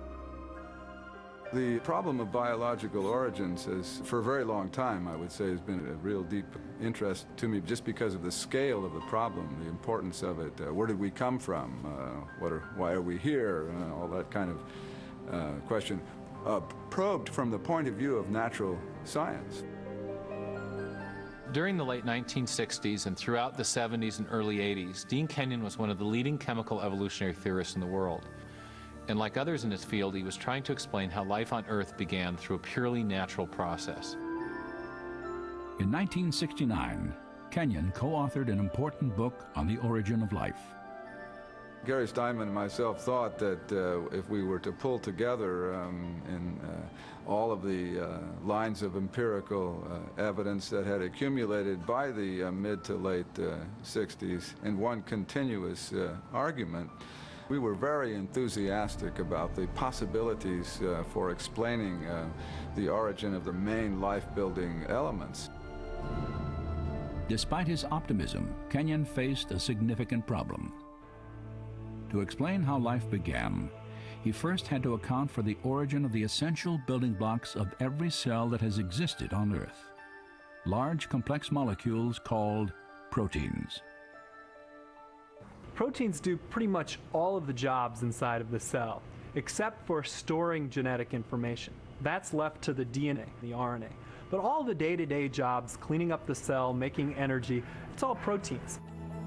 The problem of biological origins has, for a very long time, I would say, has been a real deep interest to me just because of the scale of the problem, the importance of it. Uh, where did we come from? Uh, what are, why are we here? Uh, all that kind of uh, question. Uh, probed from the point of view of natural science.
During the late 1960s and throughout the 70s and early 80s, Dean Kenyon was one of the leading chemical evolutionary theorists in the world. And like others in his field, he was trying to explain how life on Earth began through a purely natural process.
In 1969, Kenyon co authored an important book on the origin of life.
Gary Steinman and myself thought that uh, if we were to pull together um, in uh, all of the uh, lines of empirical uh, evidence that had accumulated by the uh, mid to late uh, 60s in one continuous uh, argument, we were very enthusiastic about the possibilities uh, for explaining uh, the origin of the main life-building elements.
Despite his optimism, Kenyon faced a significant problem. To explain how life began, he first had to account for the origin of the essential building blocks of every cell that has existed on Earth large complex molecules called proteins.
Proteins do pretty much all of the jobs inside of the cell, except for storing genetic information. That's left to the DNA, the RNA. But all the day to day jobs, cleaning up the cell, making energy, it's all proteins.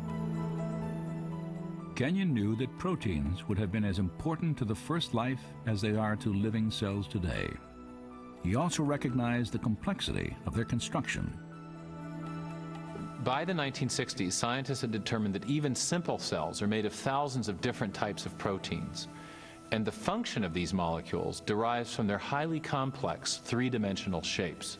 Kenyon knew that proteins would have been as important to the first life as they are to living cells today. He also recognized the complexity of their construction.
By the 1960s, scientists had determined that even simple cells are made of thousands of different types of proteins. And the function of these molecules derives from their highly complex three dimensional shapes.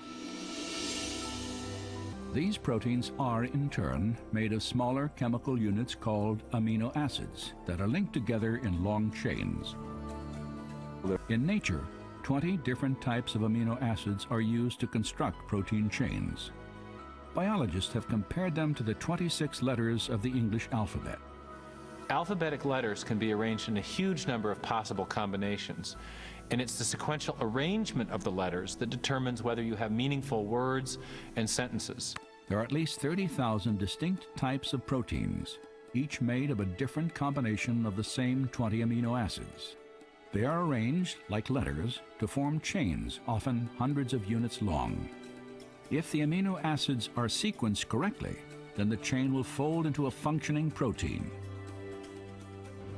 These proteins are, in turn, made of smaller chemical units called amino acids that are linked together in long chains. In nature, 20 different types of amino acids are used to construct protein chains. Biologists have compared them to the 26 letters of the English alphabet.
Alphabetic letters can be arranged in a huge number of possible combinations, and it's the sequential arrangement of the letters that determines whether you have meaningful words and sentences.
There are at least 30,000 distinct types of proteins, each made of a different combination of the same 20 amino acids. They are arranged, like letters, to form chains, often hundreds of units long. If the amino acids are sequenced correctly, then the chain will fold into a functioning protein.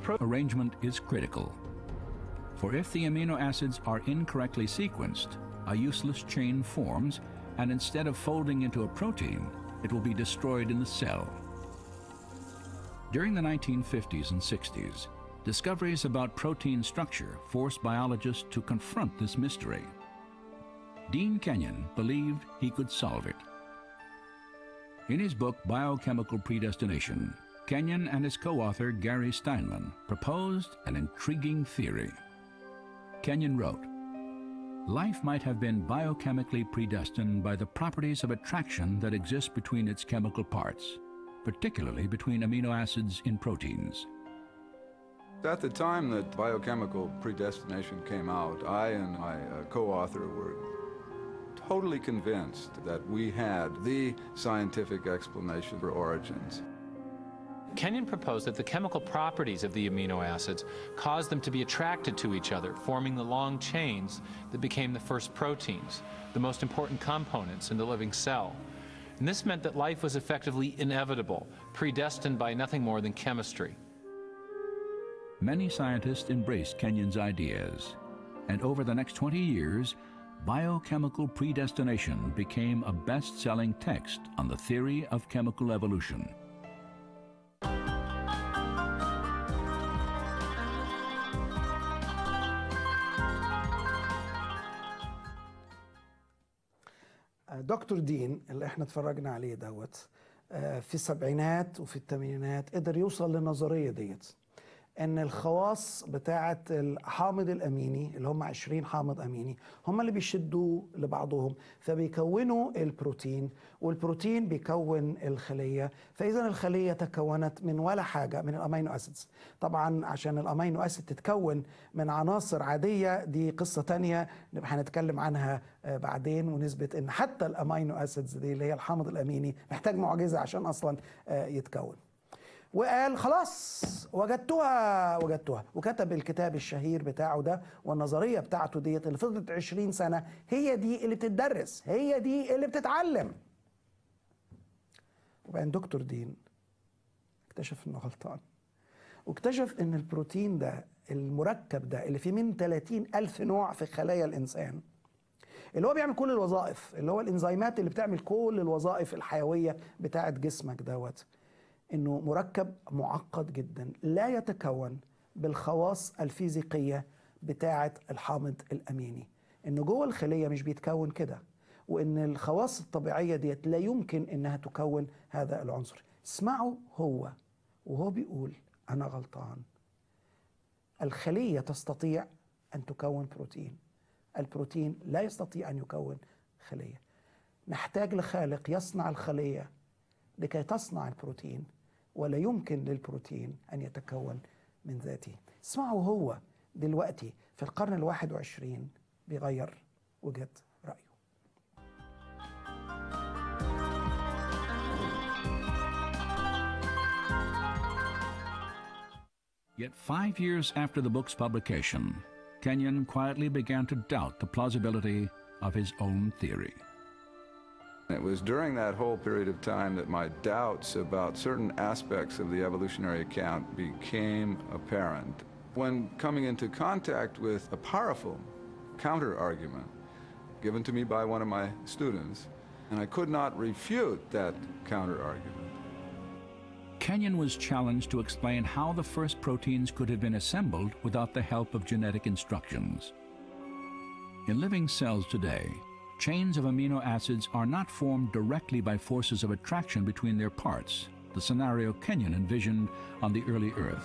Pro-
arrangement is critical. For if the amino acids are incorrectly sequenced, a useless chain forms, and instead of folding into a protein, it will be destroyed in the cell. During the 1950s and 60s, discoveries about protein structure forced biologists to confront this mystery. Dean Kenyon believed he could solve it. In his book Biochemical Predestination, Kenyon and his co-author Gary Steinman proposed an intriguing theory. Kenyon wrote, Life might have been biochemically predestined by the properties of attraction that exist between its chemical parts, particularly between amino acids in proteins.
At the time that biochemical predestination came out, I and my uh, co-author were totally convinced that we had the scientific explanation for origins.
Kenyon proposed that the chemical properties of the amino acids caused them to be attracted to each other, forming the long chains that became the first proteins, the most important components in the living cell. And this meant that life was effectively inevitable, predestined by nothing more than chemistry.
Many scientists embraced Kenyon's ideas, and over the next 20 years, Biochemical Predestination became a best selling text on the theory of chemical evolution.
دكتور دين اللي احنا اتفرجنا عليه دوت آه، في السبعينات وفي الثمانينات قدر يوصل للنظريه ديت ان الخواص بتاعه الحامض الاميني اللي هم 20 حامض اميني هم اللي بيشدوا لبعضهم فبيكونوا البروتين والبروتين بيكون الخليه فاذا الخليه تكونت من ولا حاجه من الامينو اسيدز طبعا عشان الامينو اسيد تتكون من عناصر عاديه دي قصه تانية نبقى هنتكلم عنها آه، بعدين ونثبت ان حتى الامينو اسيدز دي اللي هي الحامض الاميني محتاج معجزه عشان اصلا آه، يتكون وقال خلاص وجدتها وجدتها وكتب الكتاب الشهير بتاعه ده والنظريه بتاعته ديت اللي فضلت 20 سنه هي دي اللي بتدرس هي دي اللي بتتعلم وبعدين دكتور دين اكتشف انه غلطان واكتشف ان البروتين ده المركب ده اللي فيه من 30 ألف نوع في خلايا الإنسان اللي هو بيعمل كل الوظائف اللي هو الإنزيمات اللي بتعمل كل الوظائف الحيوية بتاعة جسمك دوت انه مركب معقد جدا لا يتكون بالخواص الفيزيقيه بتاعه الحامض الاميني انه جوه الخليه مش بيتكون كده وان الخواص الطبيعيه ديت لا يمكن انها تكون هذا العنصر اسمعوا هو وهو بيقول انا غلطان الخليه تستطيع ان تكون بروتين البروتين لا يستطيع ان يكون خليه نحتاج لخالق يصنع الخليه لكي تصنع البروتين ولا يمكن للبروتين أن يتكون من ذاته اسمعوا هو دلوقتي في القرن الواحد وعشرين بيغير وجهة رأيه
Yet five years after the book's publication, Kenyon quietly began to doubt the plausibility of his own theory.
It was during that whole period of time that my doubts about certain aspects of the evolutionary account became apparent. When coming into contact with a powerful counter argument given to me by one of my students, and I could not refute that counter argument.
Kenyon was challenged to explain how the first proteins could have been assembled without the help of genetic instructions. In living cells today, chains of amino acids are not formed directly by forces of attraction between their parts, the scenario Kenyon envisioned on the early Earth.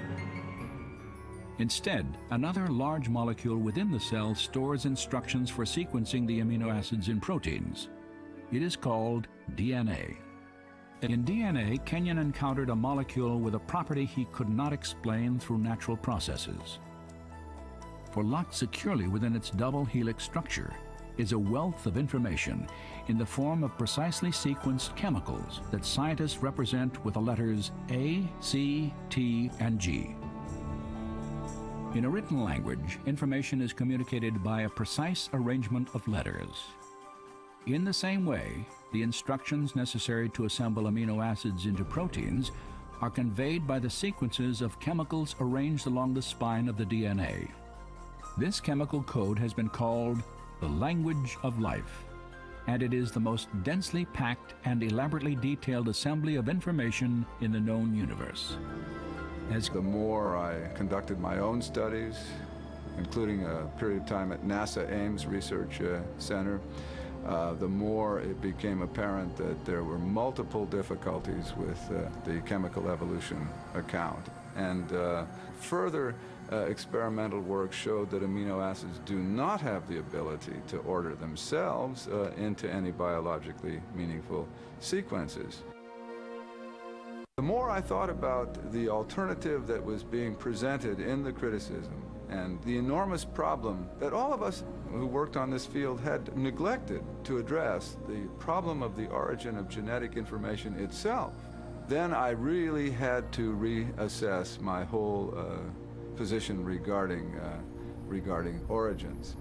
Instead, another large molecule within the cell stores instructions for sequencing the amino acids in proteins. It is called DNA. In DNA, Kenyon encountered a molecule with a property he could not explain through natural processes. For locked securely within its double helix structure is a wealth of information in the form of precisely sequenced chemicals that scientists represent with the letters A, C, T, and G. In a written language, information is communicated by a precise arrangement of letters. In the same way, the instructions necessary to assemble amino acids into proteins are conveyed by the sequences of chemicals arranged along the spine of the DNA. This chemical code has been called the language of life, and it is the most densely packed and elaborately detailed assembly of information in the known universe. As
The more I conducted my own studies, including a period of time at NASA Ames Research uh, Center, uh, the more it became apparent that there were multiple difficulties with uh, the chemical evolution account. And uh, further uh, experimental work showed that amino acids do not have the ability to order themselves uh, into any biologically meaningful sequences. The more I thought about the alternative that was being presented in the criticism and the enormous problem that all of us who worked on this field had neglected to address, the problem of the origin of genetic information itself, then I really had to reassess my whole uh, position regarding, uh, regarding origins.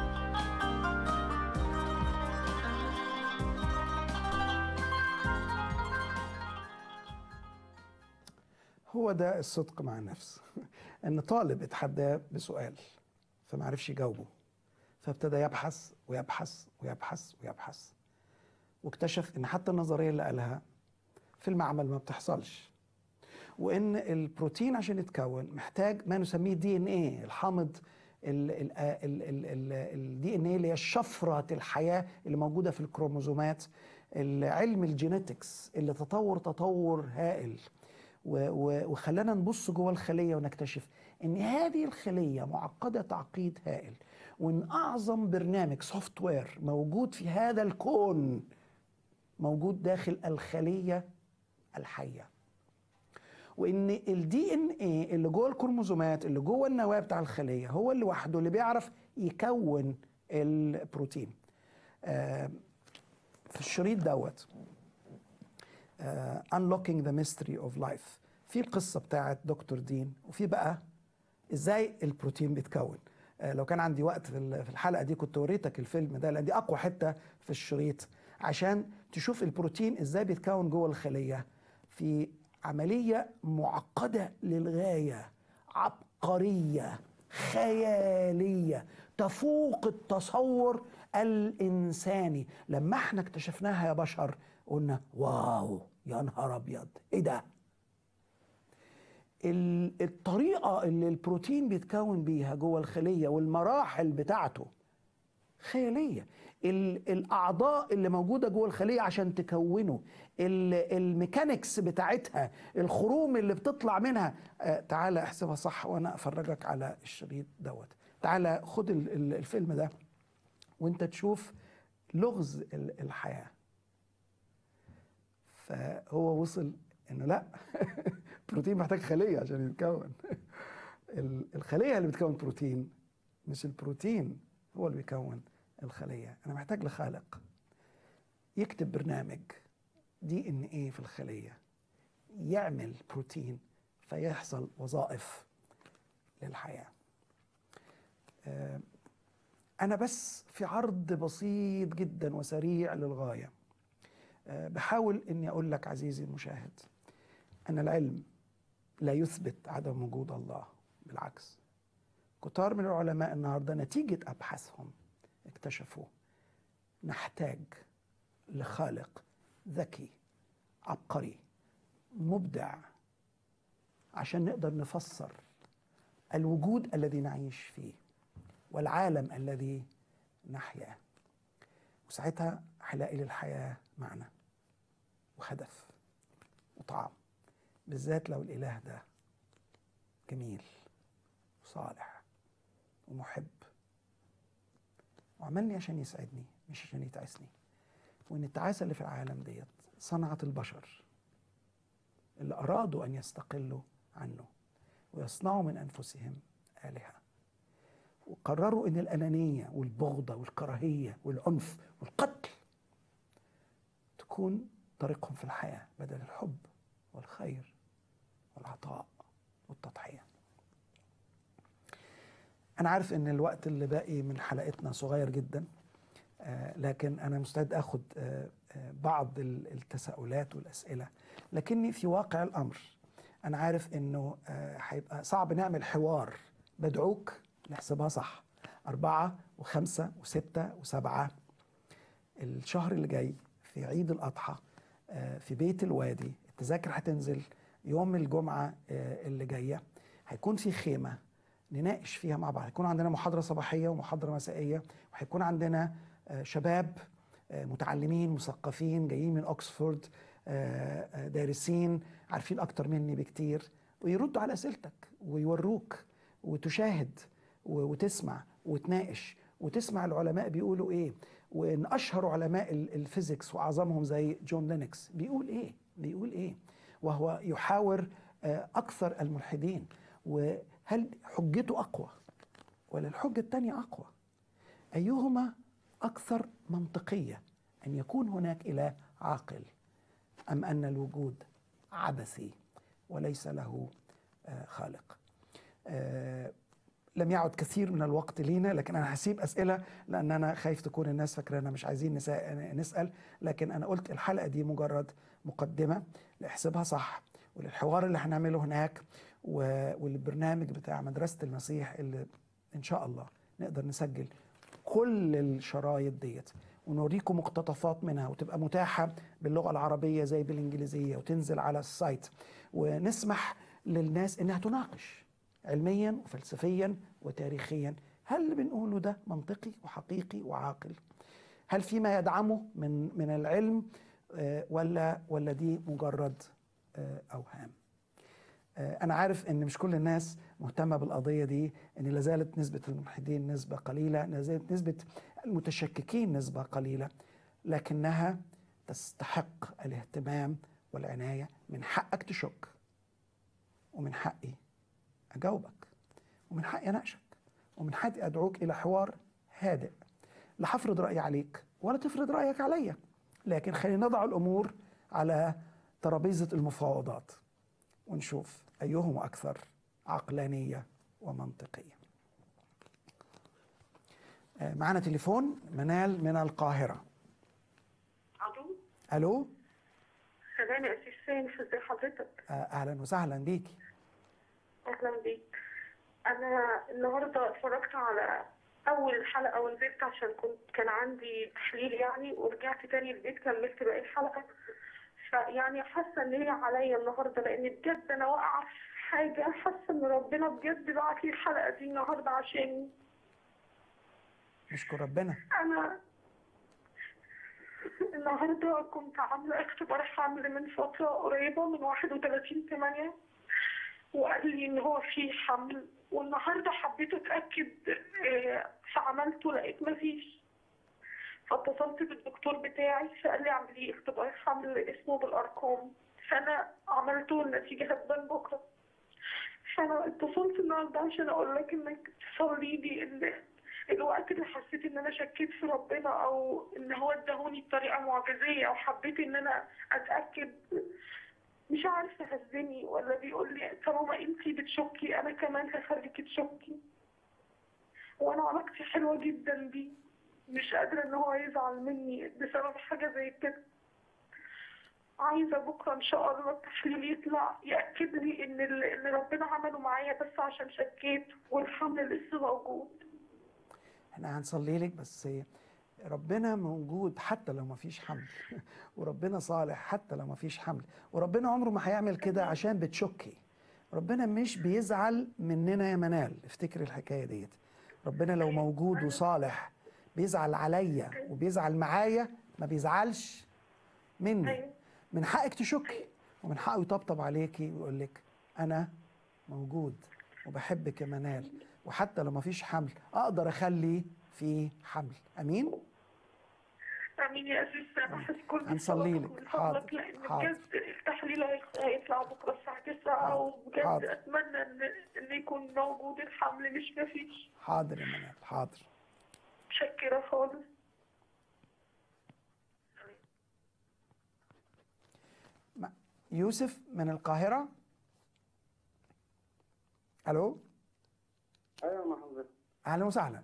هو ده الصدق مع النفس ان طالب اتحداه بسؤال فما عرفش يجاوبه فابتدى يبحث ويبحث ويبحث ويبحث واكتشف ان حتى النظريه اللي قالها في المعمل ما بتحصلش وان البروتين عشان يتكون محتاج ما نسميه دي ان ايه الحامض الدي ان ايه اللي هي شفره الحياه اللي موجوده في الكروموزومات علم الجينيتكس اللي تطور تطور هائل و- و- وخلانا نبص جوه الخليه ونكتشف ان هذه الخليه معقده تعقيد هائل وان اعظم برنامج سوفت وير موجود في هذا الكون موجود داخل الخليه الحيه وان الدي ان ايه اللي جوه الكروموزومات اللي جوه النواه بتاع الخليه هو اللي وحده اللي بيعرف يكون البروتين آه، في الشريط دوت آه، Unlocking the Mystery of Life في القصة بتاعت دكتور دين وفي بقى ازاي البروتين بيتكون آه، لو كان عندي وقت في ال- في الحلقة دي كنت وريتك الفيلم ده لأن دي أقوى حتة في الشريط عشان تشوف البروتين ازاي بيتكون جوه الخلية في عملية معقدة للغاية عبقرية خيالية تفوق التصور الإنساني لما احنا اكتشفناها يا بشر قلنا واو يا نهار أبيض ايه ده ال- الطريقة اللي البروتين بيتكون بيها جوه الخلية والمراحل بتاعته خيالية ال- الأعضاء اللي موجودة جوه الخلية عشان تكونه ال- الميكانيكس بتاعتها الخروم اللي بتطلع منها آه تعالى احسبها صح وأنا أفرجك على الشريط دوت تعالى خد ال- ال- الفيلم ده وانت تشوف لغز ال- الحياة فهو وصل انه لا البروتين محتاج خلية عشان يتكون ال- الخلية اللي بتكون بروتين مش البروتين هو اللي بيكون الخلية أنا محتاج لخالق يكتب برنامج دي ان ايه في الخلية يعمل بروتين فيحصل وظائف للحياة آه، أنا بس في عرض بسيط جدا وسريع للغاية آه، بحاول إني أقول لك عزيزي المشاهد أن العلم لا يثبت عدم وجود الله بالعكس كتار من العلماء النهارده نتيجة أبحاثهم اكتشفوا نحتاج لخالق ذكي عبقري مبدع عشان نقدر نفسر الوجود الذي نعيش فيه والعالم الذي نحياه وساعتها هلاقي للحياة معنى وهدف وطعم بالذات لو الإله ده جميل وصالح ومحب وعملني عشان يسعدني مش عشان يتعسني وإن التعاسة اللي في العالم ديت صنعت البشر اللي أرادوا أن يستقلوا عنه ويصنعوا من أنفسهم آلهة وقرروا ان الانانيه والبغضه والكراهيه والعنف والقتل تكون طريقهم في الحياه بدل الحب والخير والعطاء والتضحيه. انا عارف ان الوقت اللي باقي من حلقتنا صغير جدا آه، لكن انا مستعد اخد آه، آه، بعض ال- التساؤلات والاسئله لكني في واقع الامر انا عارف انه آه، هيبقى صعب نعمل حوار بدعوك نحسبها صح أربعة وخمسة وستة وسبعة الشهر اللي جاي في عيد الأضحى آه، في بيت الوادي التذاكر هتنزل يوم الجمعة آه، اللي جاية هيكون في خيمة نناقش فيها مع بعض هيكون عندنا محاضرة صباحية ومحاضرة مسائية وهيكون عندنا آه، شباب آه، متعلمين مثقفين جايين من أكسفورد آه، آه، دارسين عارفين أكتر مني بكتير ويردوا على أسئلتك ويوروك وتشاهد و- وتسمع وتناقش وتسمع العلماء بيقولوا ايه وان اشهر علماء ال- الفيزيكس واعظمهم زي جون لينكس بيقول ايه بيقول ايه وهو يحاور آه، اكثر الملحدين وهل حجته اقوى ولا الحجه الثانيه اقوى ايهما اكثر منطقيه ان يكون هناك اله عاقل ام ان الوجود عبثي وليس له آه، خالق آه، لم يعد كثير من الوقت لينا لكن انا هسيب اسئله لان انا خايف تكون الناس فاكرانا مش عايزين نسا- نسال لكن انا قلت الحلقه دي مجرد مقدمه لاحسبها صح وللحوار اللي هنعمله هناك و- والبرنامج بتاع مدرسه المسيح اللي ان شاء الله نقدر نسجل كل الشرايط ديت ونوريكم مقتطفات منها وتبقى متاحة باللغة العربية زي بالإنجليزية وتنزل على السايت ونسمح للناس إنها تناقش علميا وفلسفيا وتاريخيا هل اللي بنقوله ده منطقي وحقيقي وعاقل هل فيما يدعمه من من العلم آه، ولا ولا دي مجرد آه، أوهام آه، أنا عارف إن مش كل الناس مهتمة بالقضية دي إن لا زالت نسبة الملحدين نسبة قليلة لا زالت نسبة المتشككين نسبة قليلة لكنها تستحق الاهتمام والعناية من حقك تشك ومن حقي أجاوبك ومن حقي أناقشك ومن حقي أدعوك إلى حوار هادئ لا هفرض رأيي عليك ولا تفرض رأيك عليا لكن خلينا نضع الأمور على ترابيزة المفاوضات ونشوف أيهم أكثر عقلانية ومنطقية آه، معنا تليفون منال من القاهرة
الو
ألو
سلام يا أسيس سامح ازي حضرتك
آه، أهلا وسهلا بيكي
اهلا بيك انا النهارده اتفرجت على اول حلقه ونزلت عشان كنت كان عندي تحليل يعني ورجعت تاني البيت كملت باقي الحلقه فيعني حاسه ان هي عليا النهارده لان بجد انا واقعه في حاجه حاسه ان ربنا بجد بعت لي الحلقه دي النهارده عشاني
نشكر ربنا
انا النهارده كنت عامله اختبار حمل من فتره قريبه من 31 8 وقال لي ان هو في حمل والنهارده حبيت اتاكد آه، فعملته لقيت مفيش فاتصلت بالدكتور بتاعي فقال لي اعملي اختبار حمل اسمه بالارقام فانا عملته النتيجه هتبان بكره فانا اتصلت النهارده عشان اقول لك انك تصلي لي ان الوقت اللي حسيت ان انا شكيت في ربنا او ان هو اداهوني بطريقه معجزيه او حبيت ان انا اتاكد مش عارفه هزني ولا بيقول لي طالما انتي بتشكي انا كمان هخليكي تشكي وانا علاقتي حلوه جدا بيه مش قادره ان هو يزعل مني بسبب حاجه زي كده عايزه بكره ان شاء الله التحليل يطلع ياكد لي ان ال- ان ربنا عمله معايا بس عشان شكيت والحمل لسه موجود
احنا هنصلي لك بس ربنا موجود حتى لو ما فيش حمل وربنا صالح حتى لو ما فيش حمل وربنا عمره ما هيعمل كده عشان بتشكي ربنا مش بيزعل مننا يا منال افتكري الحكايه ديت ربنا لو موجود وصالح بيزعل عليا وبيزعل معايا ما بيزعلش مني
أيوة.
من حقك تشكي ومن حقه يطبطب عليكي ويقول لك انا موجود وبحبك يا منال وحتى لو ما فيش حمل اقدر اخلي في حمل امين
امين يا اسيس سامح كل
هنصلي
صلاتك
لك.
من
حاضر.
فضلك لان
حاضر.
بجد التحليل هي- هيطلع بكره الساعه 9
حاضر.
وبجد
حاضر.
اتمنى ان ان يكون موجود الحمل مش مفيش
حاضر يا منال حاضر
متشكره خالص
ما- يوسف من القاهرة ألو
ايوه مع حضرتك
أهلا وسهلا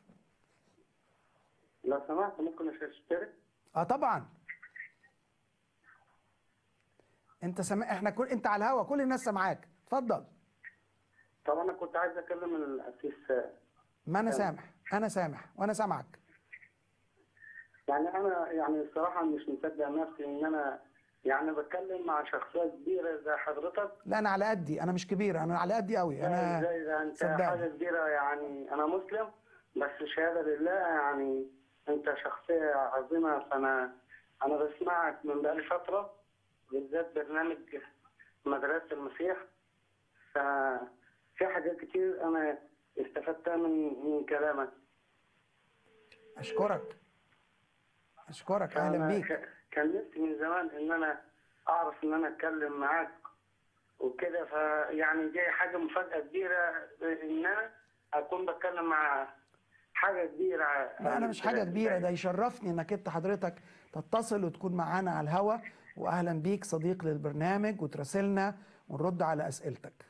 لو سمحت ممكن اشترك
اه طبعا انت سامع احنا كل انت على الهوا كل الناس سامعاك اتفضل
طب انا كنت عايز اكلم الاسيس
ما انا سامح انا سامح وانا سامعك
يعني انا يعني الصراحه مش مصدق نفسي ان انا يعني بتكلم مع شخصيه كبيره زي حضرتك
لا انا على قدي انا مش كبير انا على قدي قوي انا
زي ده انت
صدقني.
حاجه كبيره يعني انا مسلم بس شهاده لله يعني انت شخصيه عظيمه فانا انا بسمعك من بقالي فتره بالذات برنامج مدرسه المسيح ففي حاجات كتير انا استفدتها من من كلامك
اشكرك اشكرك اهلا
فأنا
بيك
ك- كان نفسي من زمان ان انا اعرف ان انا اتكلم معاك وكده فيعني دي حاجه مفاجاه كبيره ان انا اكون بتكلم مع حاجه كبيره
لا انا مش حاجه كبيره ده يشرفني انك انت حضرتك تتصل وتكون معانا على الهوا واهلا بيك صديق للبرنامج وتراسلنا ونرد على اسئلتك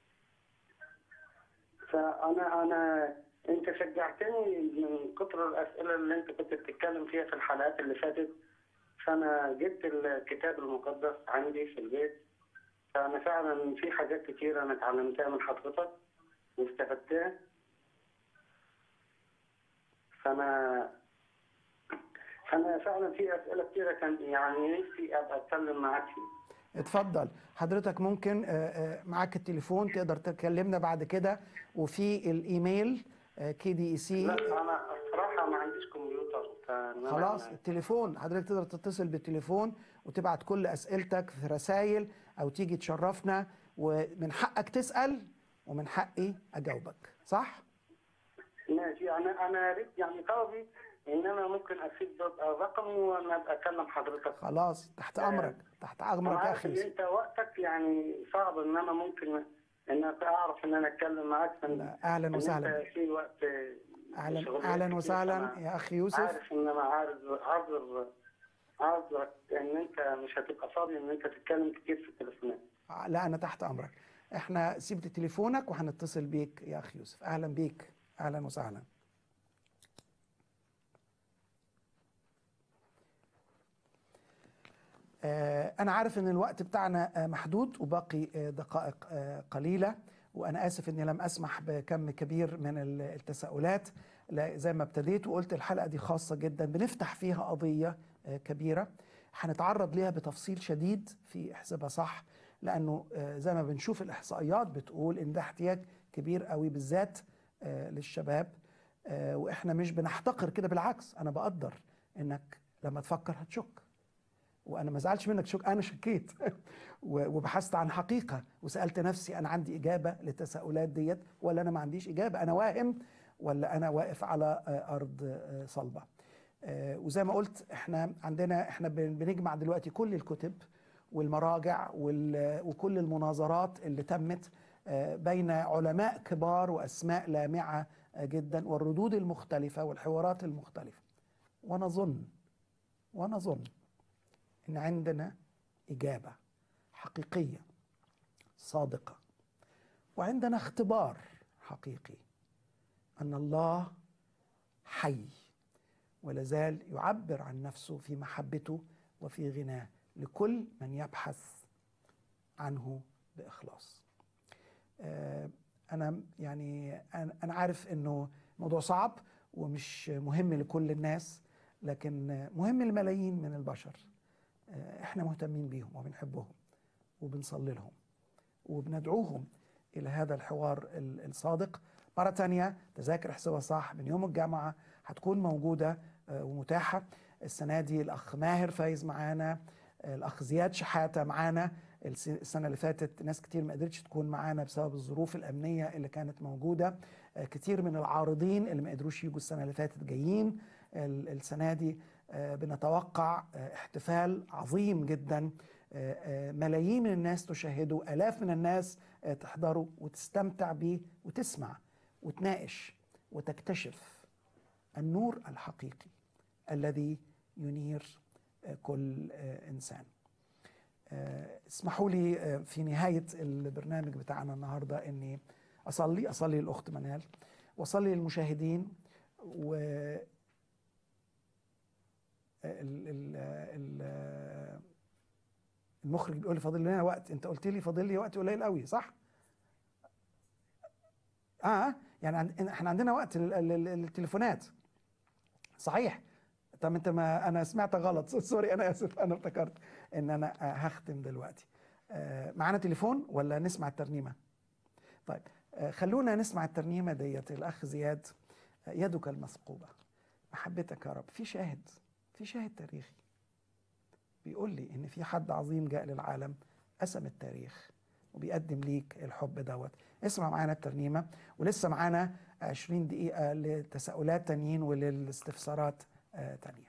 فانا انا انت شجعتني من كتر الاسئله اللي انت كنت بتتكلم فيها في الحلقات اللي فاتت فانا جبت الكتاب المقدس عندي في البيت فانا فعلا في حاجات كتير انا اتعلمتها من حضرتك واستفدتها فانا فانا فعلا في اسئله كتيره كان يعني نفسي ابقى اتكلم معاك فيها
اتفضل حضرتك ممكن آه، آه، معاك التليفون تقدر تكلمنا بعد كده وفي الايميل كي دي اي سي
لا انا الصراحه ما عنديش كمبيوتر فإن أنا-
خلاص التليفون حضرتك تقدر تتصل بالتليفون وتبعت كل اسئلتك في رسائل او تيجي تشرفنا ومن حقك تسال ومن حقي اجاوبك صح
ماشي يعني انا ريت يعني طلبي ان انا ممكن اسيب رقمي وانا ابقى اكلم حضرتك
خلاص تحت امرك تحت
انا
امرك يا
عارف ان
اخي
انت وقتك يعني صعب ان انا ممكن ان أنا اعرف ان انا اتكلم معاك فإن-
لا، أهلاً
إن
وسهلاً
انت في وقت
اهلا
شغلك
اهلا
كتير،
وسهلا
فأنا
يا اخي يوسف
عارف ان انا عارف عذر عذرك ان انت مش هتبقى فاضي ان انت تتكلم كتير في التليفونات
لا انا تحت امرك احنا سيب تليفونك وهنتصل بيك يا اخي يوسف اهلا بيك اهلا وسهلا آه، أنا عارف إن الوقت بتاعنا آه، محدود وباقي آه، دقائق آه، قليلة وأنا آسف إني لم أسمح بكم كبير من ال- التساؤلات لا، زي ما ابتديت وقلت الحلقة دي خاصة جدا بنفتح فيها قضية آه، كبيرة هنتعرض ليها بتفصيل شديد في احسبها صح لأنه آه، زي ما بنشوف الإحصائيات بتقول إن ده احتياج كبير قوي بالذات آه، للشباب آه، وإحنا مش بنحتقر كده بالعكس أنا بقدر إنك لما تفكر هتشك وانا ما زعلش منك شك انا شكيت و- وبحثت عن حقيقه وسالت نفسي انا عندي اجابه للتساؤلات ديت ولا انا ما عنديش اجابه انا واهم ولا انا واقف على آه، ارض آه، صلبه آه، وزي ما قلت احنا عندنا احنا بن- بنجمع دلوقتي كل الكتب والمراجع وال- وكل المناظرات اللي تمت آه، بين علماء كبار واسماء لامعه آه، جدا والردود المختلفه والحوارات المختلفه وانا اظن وانا اظن ان عندنا اجابه حقيقيه صادقه وعندنا اختبار حقيقي ان الله حي ولا زال يعبر عن نفسه في محبته وفي غناه لكل من يبحث عنه باخلاص آه، انا يعني انا أنا عارف انه موضوع صعب ومش مهم لكل الناس لكن مهم لملايين من البشر آه، احنا مهتمين بيهم وبنحبهم وبنصلي لهم وبندعوهم الى هذا الحوار ال- الصادق مره تانية تذاكر حسابها صح من يوم الجامعه هتكون موجوده آه، ومتاحه السنه دي الاخ ماهر فايز معانا آه، الاخ زياد شحاته معانا الس- السنه اللي فاتت ناس كتير ما قدرتش تكون معانا بسبب الظروف الامنيه اللي كانت موجوده آه، كتير من العارضين اللي ما قدروش يجوا السنه اللي فاتت جايين ال- السنه دي آه، بنتوقع آه، احتفال عظيم جدا آه، آه، ملايين من الناس تشاهده آلاف من الناس آه، تحضره وتستمتع بيه وتسمع وتناقش وتكتشف النور الحقيقي الذي ينير آه، كل آه، إنسان آه، اسمحوا لي آه، في نهاية البرنامج بتاعنا النهاردة أني أصلي أصلي للأخت منال وأصلي للمشاهدين و ال ال ال المخرج بيقول لي فاضل لنا وقت انت قلت لي فاضل لي وقت قليل قوي صح اه يعني عند- احنا عندنا وقت لل- لل- للتليفونات صحيح طب انت ما انا سمعت غلط سوري انا اسف انا افتكرت ان انا آه، هختم دلوقتي آه، معانا تليفون ولا نسمع الترنيمه طيب آه، خلونا نسمع الترنيمه ديت الاخ زياد آه، يدك المثقوبه محبتك يا رب في شاهد في شاهد تاريخي بيقول لي ان في حد عظيم جاء للعالم قسم التاريخ وبيقدم ليك الحب دوت اسمع معانا الترنيمه ولسه معانا 20 دقيقه لتساؤلات تانيين وللاستفسارات آه، تانية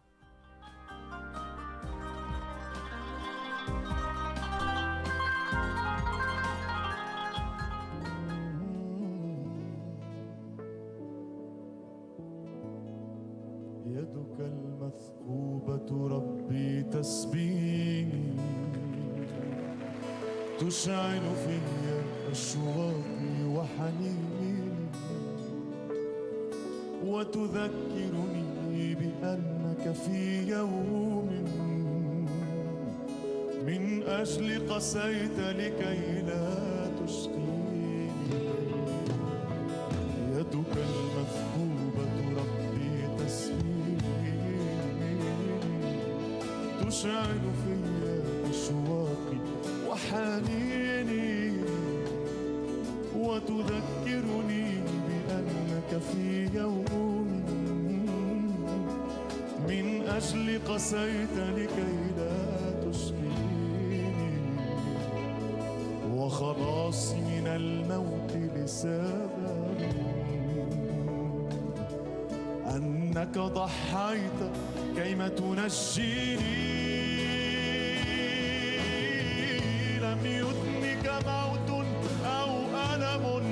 يدك المثقوبة ربي تسبيني تشعل في أشواقي وحنيني وتذكرني بأنك في يوم من أجل قسيت لكي لا تشقيني يدك المثقوبة ربي تسبيني تشعل في أشواقي وحنيني وتذكرني بأنك في يوم من أجل قسيت لكي لا تشقيني وخلاصي من الموت لسبب أنك ضحيت كيما تنجيني لم يدنك موت أو ألم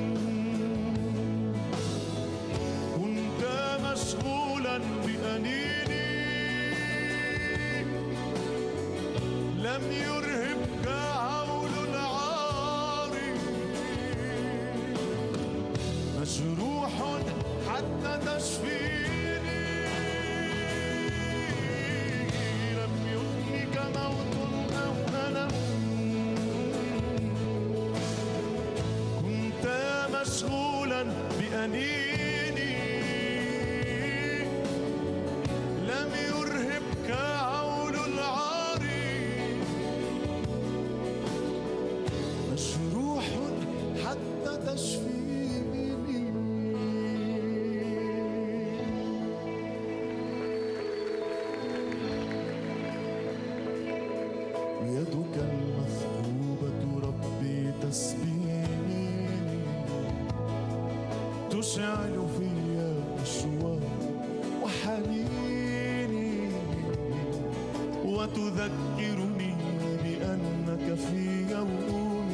كنت مشغولا بأنيني لم يرهبك هول العار مجروح حتى تشفيني لم يدنك موت أو ألم كنت مشغولا بأنيني لم يرهبك هول العار مجروح حتى تشفيني يدك المثقوبة ربي تسبيني تشعل في أشواق وحنيني وتذكرني بأنك في يوم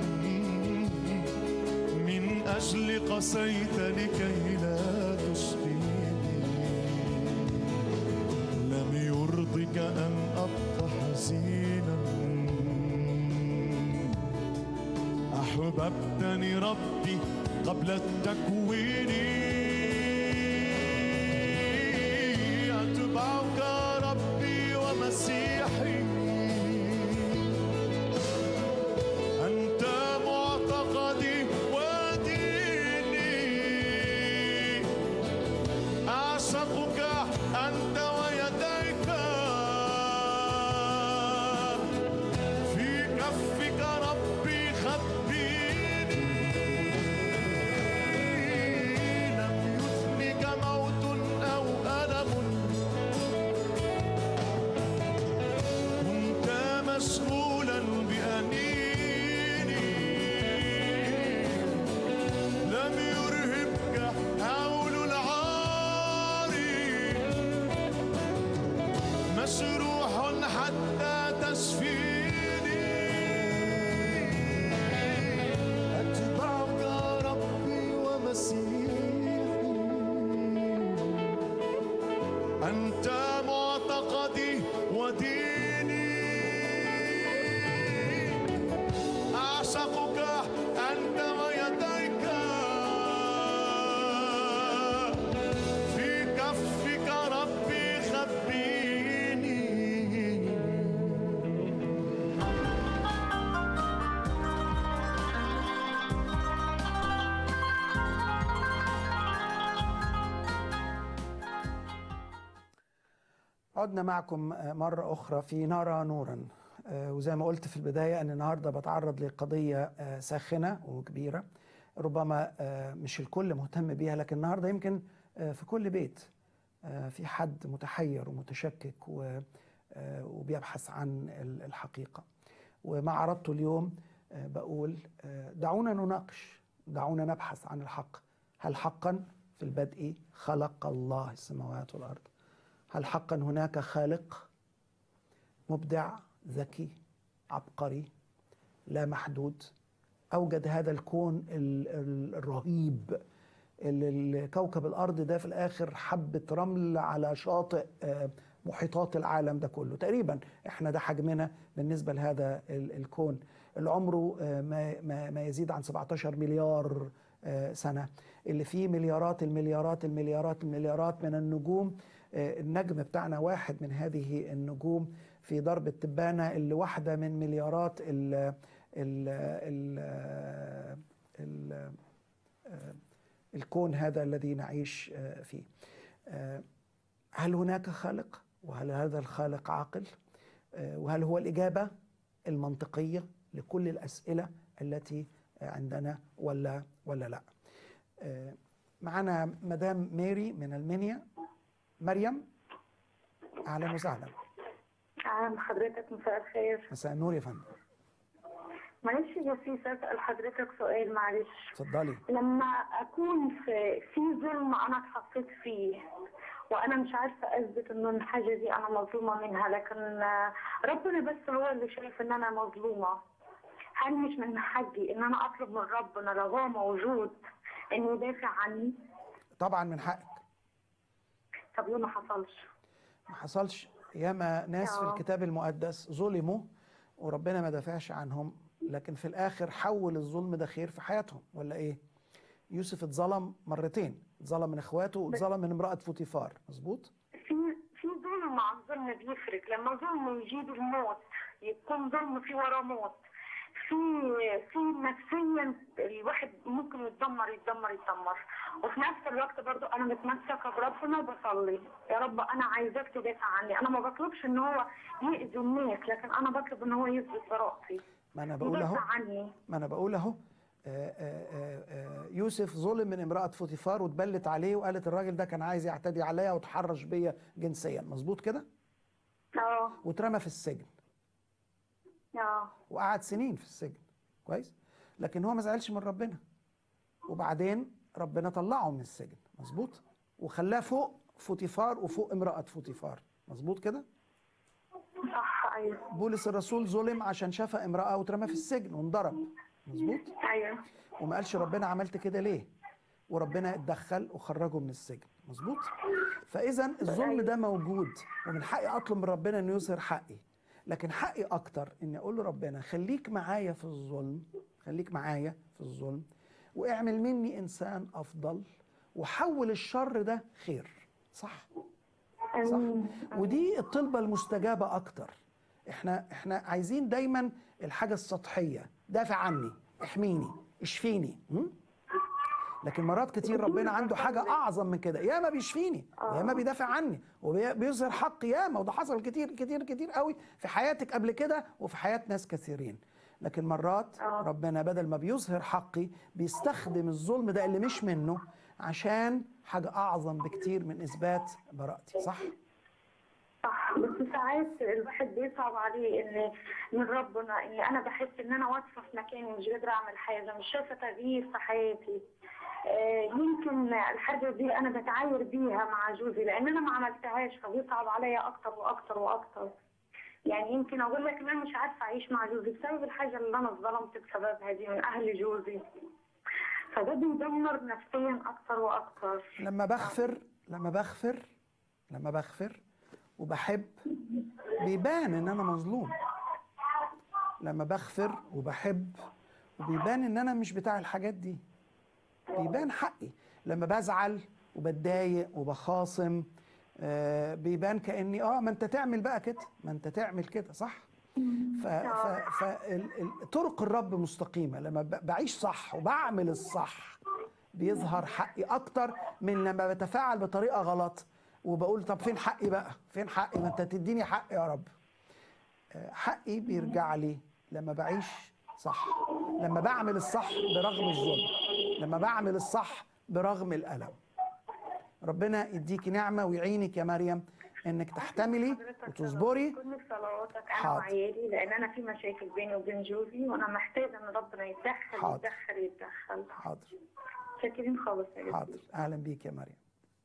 من أجل قسيت لكي لا تشقيني لم يرضك أن أبقى حزينا أحببتني ربي قبل التكوين أتبعك ربي ومسيحي أنت معتقدي وديني أعشقك أنت ويديك في كفك ربي خبيني لم يثنك موت أو ألم كنت مشغولا بأنيني لم يرهبك هول العار مشروح حتى تشفيني أتبعك ربي ومسيحي أنت معتقدي وديني أعشقك أنت ويديك في كفك ربي خبيني
عدنا معكم مرة أخرى في نرى نورا آه، وزي ما قلت في البداية أن النهاردة بتعرض لقضية آه، ساخنة وكبيرة ربما آه، مش الكل مهتم بيها لكن النهاردة يمكن آه، في كل بيت آه، في حد متحير ومتشكك و- آه، وبيبحث عن ال- الحقيقة وما عرضته اليوم آه، بقول آه، دعونا نناقش دعونا نبحث عن الحق هل حقا في البدء خلق الله السماوات والأرض هل حقا هناك خالق مبدع ذكي عبقري لا محدود أوجد هذا الكون ال- ال- الرهيب اللي ال- كوكب الأرض ده في الآخر حبة رمل على شاطئ آه، محيطات العالم ده كله تقريبا احنا ده حجمنا بالنسبة لهذا ال- الكون اللي عمره آه، ما, ما, ما يزيد عن 17 مليار آه، سنة اللي فيه مليارات المليارات المليارات المليارات من النجوم آه، النجم بتاعنا واحد من هذه النجوم في درب التبانة اللي واحدة من مليارات ال ال ال ال الكون هذا الذي نعيش آه، فيه آه، هل هناك خالق وهل هذا الخالق عاقل آه، وهل هو الإجابة المنطقية لكل الأسئلة التي عندنا ولا ولا لا آه، معنا مدام ميري من المنيا مريم أهلا وسهلا
عام حضرتك مساء الخير
مساء النور يا فندم
معلش يا سيس اسال حضرتك سؤال معلش
اتفضلي
لما اكون في في ظلم انا اتحطيت فيه وانا مش عارفه اثبت ان الحاجه دي انا مظلومه منها لكن آه، ربنا بس هو اللي شايف ان انا مظلومه هل مش من حقي ان انا اطلب من ربنا لو هو موجود انه يدافع عني
طبعا من حقك
طب ليه ما حصلش
ما حصلش ياما ناس في
آه.
الكتاب المقدس ظلموا وربنا ما دافعش عنهم لكن في الاخر حول الظلم ده خير في حياتهم ولا ايه يوسف اتظلم مرتين اتظلم من اخواته واتظلم من امرأة فوتيفار مظبوط
في في ظلم عن ظلم بيفرق لما ظلم يجيب الموت يكون ظلم في وراه موت في في نفسيا الواحد ممكن يتدمر يتدمر يتدمر وفي نفس الوقت برضو انا متمسكه بربنا وبصلي يا رب انا عايزاك تدافع عني انا ما بطلبش ان هو يأذي الناس لكن انا بطلب ان هو يثبت براءتي
ما انا بقول اهو
يدافع عني
ما انا بقول اهو آه، آه، آه، آه، يوسف ظلم من امرأة فوتيفار واتبلت عليه وقالت الراجل ده كان عايز يعتدي عليا وتحرش بيا جنسيا مظبوط كده
اه
واترمى في السجن
اه
وقعد سنين في السجن كويس لكن هو ما زعلش من ربنا وبعدين ربنا طلعه من السجن مظبوط وخلاه فوق فوتيفار وفوق امرأة فوتيفار مظبوط كده
صح ايوه
بولس الرسول ظلم عشان شاف امرأة واترمى في السجن وانضرب مظبوط
ايوه
وما قالش ربنا عملت كده ليه وربنا اتدخل وخرجه من السجن مظبوط فاذا الظلم ده موجود ومن حقي اطلب من ربنا انه يظهر حقي لكن حقي اكتر اني اقول لربنا خليك معايا في الظلم خليك معايا في الظلم واعمل مني انسان افضل وحول الشر ده خير صح صح
امين
ودي الطلبة المستجابة أكتر احنا احنا عايزين دايما الحاجة السطحية دافع عني احميني اشفيني م? لكن مرات كتير ربنا عنده حاجة أعظم من كده ياما بيشفيني وياما بيدافع عني وبيظهر حق ياما وده حصل كتير كتير كتير قوي في حياتك قبل كده وفي حياة ناس كثيرين لكن مرات ربنا بدل ما بيظهر حقي بيستخدم الظلم ده اللي مش منه عشان حاجة أعظم بكتير من إثبات براءتي صح؟
صح بس ساعات الواحد بيصعب عليه ان من ربنا اني انا بحس ان انا واقفه في مكاني مش قادره اعمل حاجه مش شايفه تغيير في حياتي آه، يمكن الحاجه دي انا بتعاير بيها مع جوزي لان انا ما عملتهاش فبيصعب عليا اكتر واكتر واكتر يعني يمكن اقول لك ان انا مش عارفه اعيش مع جوزي بسبب الحاجه اللي انا اتظلمت بسببها دي من اهل جوزي فده بيدمر نفسيا اكتر واكتر
لما بغفر لما بغفر لما بغفر وبحب بيبان ان انا مظلوم لما بغفر وبحب وبيبان ان انا مش بتاع الحاجات دي بيبان حقي لما بزعل وبتضايق وبخاصم آه بيبان كاني اه ما انت تعمل بقى كده ما انت تعمل كده صح ف ف ف ال- ال- طرق الرب مستقيمه لما ب- بعيش صح وبعمل الصح بيظهر حقي اكتر من لما بتفاعل بطريقه غلط وبقول طب فين حقي بقى فين حقي ما انت تديني حق يا رب آه، حقي بيرجع لي لما بعيش صح لما بعمل الصح برغم الظلم لما بعمل الصح برغم الألم ربنا يديكي نعمة ويعينك يا مريم انك تحتملي وتصبري
كل صلواتك انا
حاضر.
وعيالي لان انا في مشاكل بيني وبين جوزي وانا محتاجه ان ربنا يتدخل
حاضر.
يتدخل يتدخل
حاضر
شاكرين خالص يا جدع.
حاضر اهلا بيك يا مريم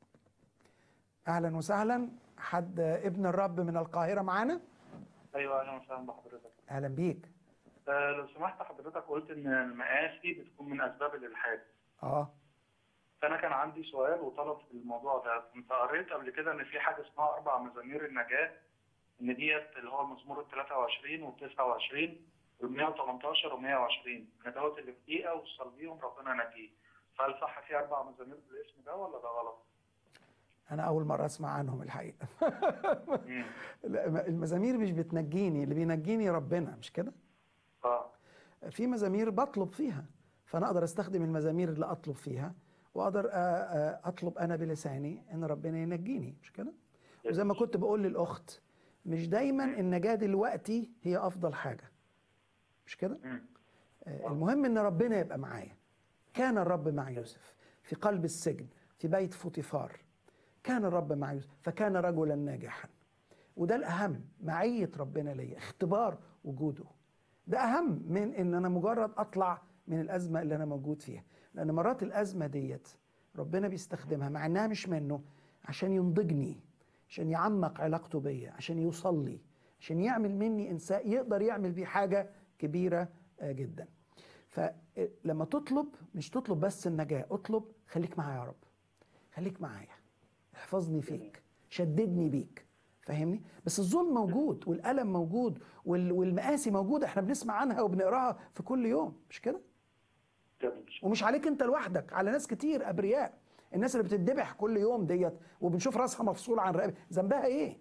اهلا وسهلا حد ابن الرب من القاهرة معانا
ايوه اهلا وسهلا بحضرتك
اهلا بيك
آه لو سمحت حضرتك قلت ان المآسي بتكون من اسباب الالحاد
اه
فانا كان عندي سؤال وطلب في الموضوع ده كنت قريت قبل كده ان في حاجه اسمها اربع مزامير النجاه ان ديت اللي هو المزمور ال 23 وال 29 وال 118 و 120 ان دوت اللي في دقيقه وصل بيهم ربنا ينجيه فهل صح في اربع مزامير بالاسم ده ولا ده غلط؟
انا اول مرة اسمع عنهم الحقيقة
مم.
لا، المزامير مش بتنجيني اللي بينجيني ربنا مش كده
اه
في مزامير بطلب فيها فانا اقدر استخدم المزامير اللي اطلب فيها واقدر أ- أ- اطلب انا بلساني ان ربنا ينجيني مش كده وزي ما كنت بقول للاخت مش دايما النجاة دلوقتي هي افضل حاجة مش كده
مم.
آه، المهم ان ربنا يبقى معايا كان الرب مع يوسف في قلب السجن في بيت فوطيفار كان الرب مع يوسف فكان رجلا ناجحا وده الاهم معيه ربنا ليا اختبار وجوده ده اهم من ان انا مجرد اطلع من الازمه اللي انا موجود فيها لان مرات الازمه ديت ربنا بيستخدمها مع انها مش منه عشان ينضجني عشان يعمق علاقته بيا عشان يوصل لي عشان يعمل مني انسان يقدر يعمل بيه حاجه كبيره آه، جدا فلما تطلب مش تطلب بس النجاه اطلب خليك معايا يا رب خليك معايا احفظني فيك شددني بيك فاهمني بس الظلم موجود والالم موجود وال- والمآسي موجوده احنا بنسمع عنها وبنقراها في كل يوم مش كده
جميل.
ومش عليك انت لوحدك على ناس كتير ابرياء الناس اللي بتتذبح كل يوم ديت وبنشوف راسها مفصول عن رقبه ذنبها ايه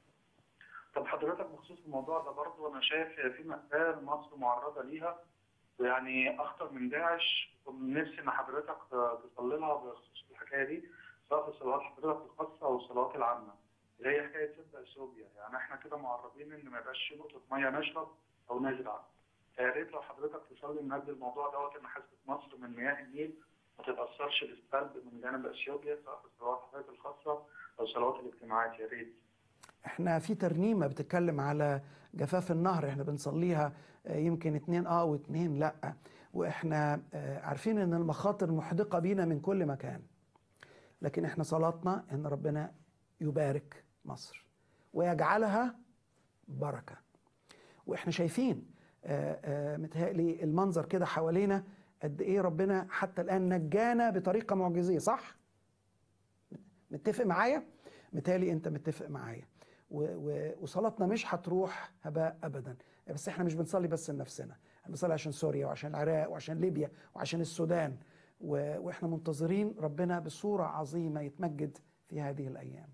طب حضرتك بخصوص الموضوع ده برضه انا شايف في مأساة مصر معرضة ليها ويعني أخطر من داعش ونفسي إن حضرتك تصلي لها بخصوص الحكاية دي سواء في صلوات حضرتك الخاصة أو الصلوات العامة اللي هي حكاية سد أثيوبيا يعني إحنا كده معرضين إن ما يبقاش في نقطة مية نشرب أو نزرع فيا ريت لو حضرتك تصلي من أجل الموضوع دوت إن حزبة مصر من مياه النيل ما تتأثرش بالسلب من جانب أثيوبيا سواء في الصلوات حضرتك الخاصة أو صلوات الاجتماعات يا ريت
احنا في ترنيمه بتتكلم على جفاف النهر احنا بنصليها آه، يمكن اتنين اه واتنين لا واحنا آه، عارفين ان المخاطر محدقه بينا من كل مكان لكن احنا صلاتنا ان ربنا يبارك مصر ويجعلها بركه واحنا شايفين آه، آه، متهيألي المنظر كده حوالينا قد ايه ربنا حتى الان نجانا بطريقه معجزيه صح؟ متفق معايا؟ متهيألي انت متفق معايا و- و- وصلاتنا مش هتروح هباء ابدا بس احنا مش بنصلي بس لنفسنا احنا بنصلي عشان سوريا وعشان العراق وعشان ليبيا وعشان السودان و- واحنا منتظرين ربنا بصوره عظيمه يتمجد في هذه الايام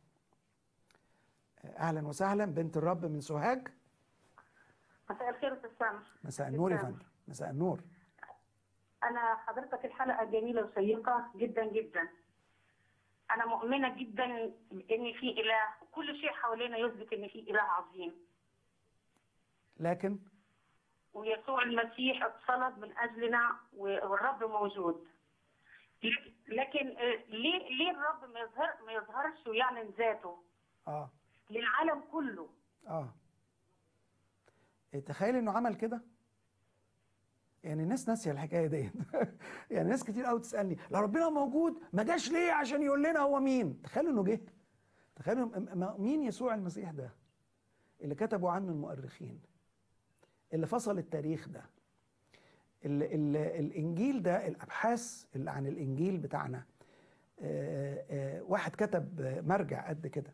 اهلا وسهلا بنت الرب من سوهاج
مساء الخير استاذ سامح
مساء النور يا
سامح.
فندم مساء النور
انا حضرتك الحلقه جميله وشيقه جدا جدا انا مؤمنه جدا ان في اله وكل شيء حوالينا يثبت ان في اله عظيم
لكن
ويسوع المسيح اتصلب من اجلنا والرب موجود لكن آه، ليه ليه الرب ما يظهر ما يظهرش ويعلن ذاته
اه
للعالم كله
اه تخيل انه عمل كده يعني الناس ناسيه الحكايه ديت يعني ناس كتير قوي تسالني لو ربنا موجود ما جاش ليه عشان يقول لنا هو مين تخيل انه جه تخيل إنه- م- م- مين يسوع المسيح ده اللي كتبوا عنه المؤرخين اللي فصل التاريخ ده ال ال الانجيل ده الابحاث اللي عن الانجيل بتاعنا آه، آه، واحد كتب آه، مرجع قد كده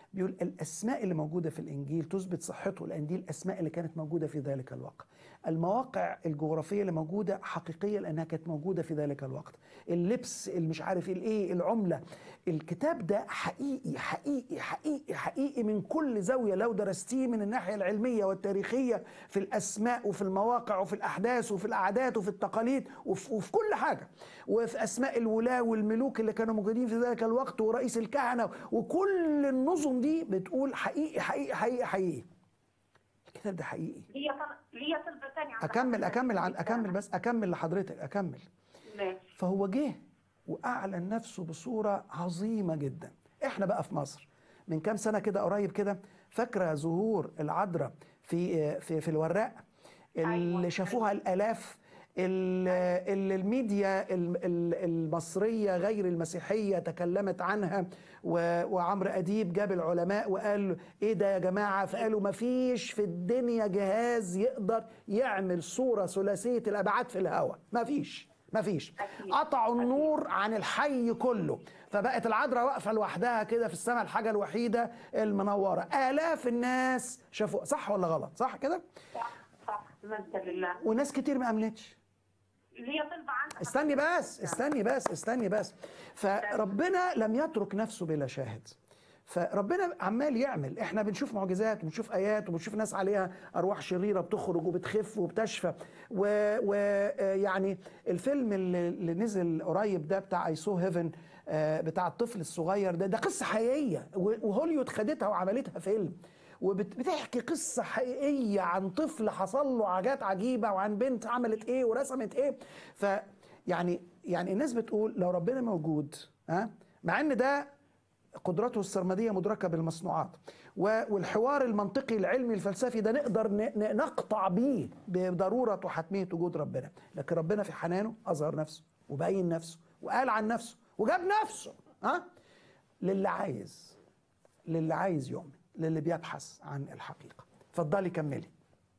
بيقول الاسماء اللي موجوده في الانجيل تثبت صحته لان دي الاسماء اللي كانت موجوده في ذلك الوقت المواقع الجغرافيه اللي موجوده حقيقيه لانها كانت موجوده في ذلك الوقت اللبس اللي مش عارف الايه العمله الكتاب ده حقيقي حقيقي حقيقي حقيقي من كل زاويه لو درستيه من الناحيه العلميه والتاريخيه في الاسماء وفي المواقع وفي الاحداث وفي العادات وفي التقاليد وفي, وفي كل حاجه وفي اسماء الولاه والملوك اللي كانوا موجودين في ذلك الوقت ورئيس الكهنه وكل النظم دي بتقول حقيقي حقيقي حقيقي حقيقي الكتاب ده حقيقي
ليا طل... ليا طلبة تانية عند
اكمل
حضرتك.
اكمل عن اكمل بس اكمل لحضرتك اكمل
ماشي
فهو جه واعلن نفسه بصوره عظيمه جدا احنا بقى في مصر من كام سنه كده قريب كده فاكره ظهور العذراء في في في الوراق اللي
أيوة.
شافوها الالاف ال- اللي الميديا ال- ال- المصريه غير المسيحيه تكلمت عنها و- وعمرو اديب جاب العلماء وقال ايه ده يا جماعه فقالوا ما فيش في الدنيا جهاز يقدر يعمل صوره ثلاثيه الابعاد في الهواء ما فيش ما فيش
أكيد.
قطعوا النور عن الحي كله فبقت العذراء واقفه لوحدها كده في السماء الحاجه الوحيده المنوره الاف الناس شافوا صح ولا غلط صح كده
صح صح مجد لله
وناس كتير ما امنتش
ليا طلبة عندك
استني بس استني بس استني بس فربنا لم يترك نفسه بلا شاهد فربنا عمال يعمل احنا بنشوف معجزات وبنشوف ايات وبنشوف ناس عليها ارواح شريره بتخرج وبتخف وبتشفى ويعني الفيلم اللي اللي نزل قريب ده بتاع اي سو هيفن بتاع الطفل الصغير ده ده قصه حقيقيه وهوليوود خدتها وعملتها فيلم وبتحكي قصة حقيقية عن طفل حصل له حاجات عجيبة وعن بنت عملت ايه ورسمت ايه ف يعني يعني الناس بتقول لو ربنا موجود ها مع ان ده قدرته السرمدية مدركة بالمصنوعات و- والحوار المنطقي العلمي الفلسفي ده نقدر ن- ن- نقطع بيه بضرورة وحتمية وجود ربنا لكن ربنا في حنانه أظهر نفسه وبين نفسه وقال عن نفسه وجاب نفسه ها للي عايز للي عايز يؤمن للي بيبحث عن الحقيقة اتفضلي كملي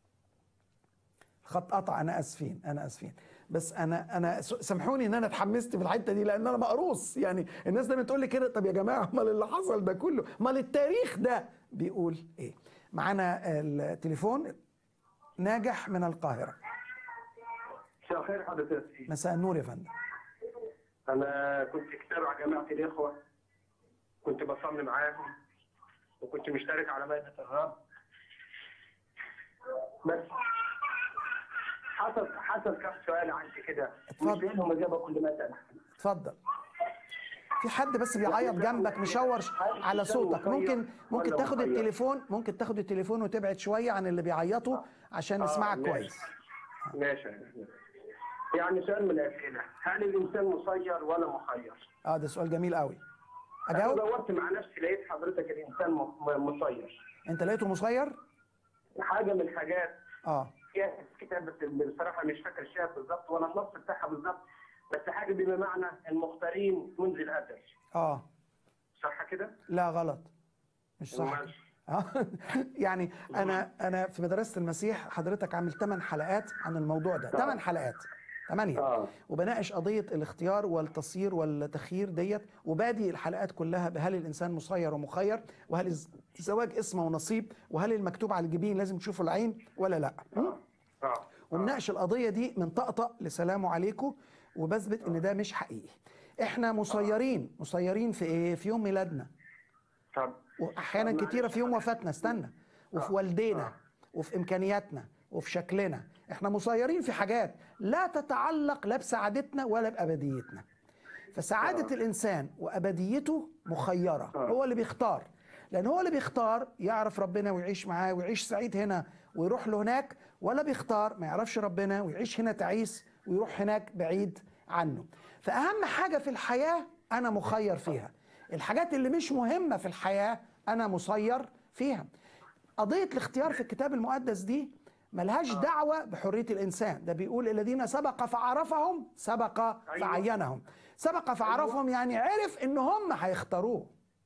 خط قطع انا اسفين انا اسفين بس انا انا س- سامحوني ان انا اتحمست في الحته دي لان انا مقروص يعني الناس دايما تقول لي كده طب يا جماعه امال اللي حصل ده كله امال التاريخ ده بيقول ايه معانا التليفون ناجح من القاهره
مساء الخير حضرتك
مساء النور يا فندم
انا كنت بتابع جماعه الاخوه كنت بصلي معاهم وكنت مشترك على مائده الرب بس حصل حصل كم سؤال عندي كده
اتفضل.
مش لهم اجابه كل ما اسال
اتفضل في حد بس بيعيط جنبك مشور على صوتك ممكن ممكن تاخد التليفون ممكن تاخد التليفون وتبعد شويه عن اللي بيعيطوا عشان نسمعك
ماشي.
كويس
ماشي يعني سؤال من الاسئله هل الانسان مسير ولا مخير؟
اه ده سؤال جميل قوي
انا
اجاوب
دورت مع نفسي لقيت حضرتك الانسان م- م- مسير
انت لقيته مسير
حاجه من الحاجات
اه
فيها في كتاب بس بصراحه مش فاكر الشيء بالظبط ولا النص بتاعها بالظبط بس حاجه بما معنى المختارين منذ الازل
اه
صح كده؟
لا غلط مش صح
أمال؟
آه. يعني انا انا في مدرسه المسيح حضرتك عامل 8 حلقات عن الموضوع ده 8 حلقات 8
آه.
وبناقش قضيه الاختيار والتصير والتخيير ديت وبادي الحلقات كلها بهل الانسان مسير ومخير وهل الزواج اسمه ونصيب وهل المكتوب على الجبين لازم تشوفه العين ولا لا م?
اه
ومناقش القضيه دي من طقطق لسلام عليكم وبثبت ان ده مش حقيقي احنا مسيرين مسيرين في ايه في يوم ميلادنا
طب
واحيانا
طب
كتيره
معلش.
في يوم وفاتنا استنى وفي والدينا وفي امكانياتنا وفي شكلنا احنا مسيرين في حاجات لا تتعلق لا بسعادتنا ولا بابديتنا فسعاده الانسان وابديته مخيره هو اللي بيختار لان هو اللي بيختار يعرف ربنا ويعيش معاه ويعيش سعيد هنا ويروح له هناك ولا بيختار ما يعرفش ربنا ويعيش هنا تعيس ويروح هناك بعيد عنه فاهم حاجه في الحياه انا مخير فيها الحاجات اللي مش مهمه في الحياه انا مسير فيها قضيه الاختيار في الكتاب المقدس دي ملهاش دعوه بحريه الانسان ده بيقول الذين سبق فعرفهم سبق فعينهم سبق فعرفهم يعني عرف ان هم هيختاروه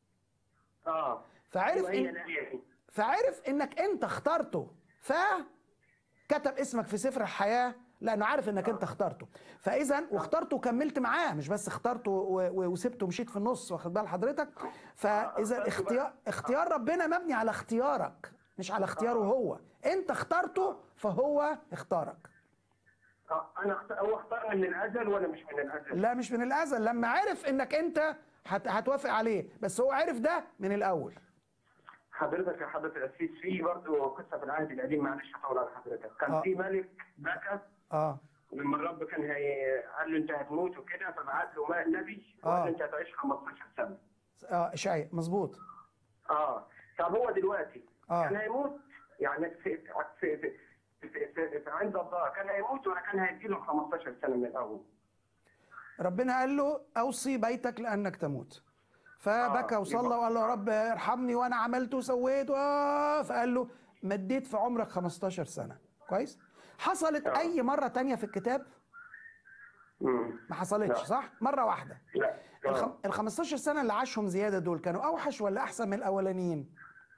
اه
فعرف
هي
إن
الآية دي.
فعرف انك انت اخترته فكتب اسمك في سفر الحياه لانه عارف انك انت اخترته فاذا واخترته وكملت معاه مش بس اخترته و- و- وسبته ومشيت في النص واخد بال حضرتك فاذا اختيار اختيار ربنا مبني على اختيارك مش على اختياره هو انت اخترته فهو اختارك
آه، انا اخت- هو اختارني من الازل ولا مش من الازل؟
لا مش من الازل لما عرف انك انت هت- هتوافق عليه بس هو عرف ده من الاول
حضرتك يا حضرة الأسيس في برضه قصة في العهد القديم معلش هطول على حضرتك كان
آه.
في ملك بكى
اه
لما الرب كان هي قال له أنت هتموت وكده فبعت له ماء نبي وقال
آه.
له أنت هتعيش 15 سنة
اه اشعياء مظبوط
اه طب هو دلوقتي
آه.
كان هيموت يعني في في في, في, في, في, في عند الله كان هيموت ولا كان هيديله 15 سنة من الأول؟
ربنا قال له اوصي بيتك لانك تموت فبكى
آه،
وصلى
يبقى-
وقال له يا رب ارحمني وانا عملت وسويت و- فقال له مديت في عمرك 15 سنه كويس حصلت
آه.
اي مره تانية في الكتاب
مم.
ما حصلتش
لا.
صح مره واحده
لا
الخم...
آه.
ال 15 سنه اللي عاشهم زياده دول كانوا اوحش ولا احسن من الاولانيين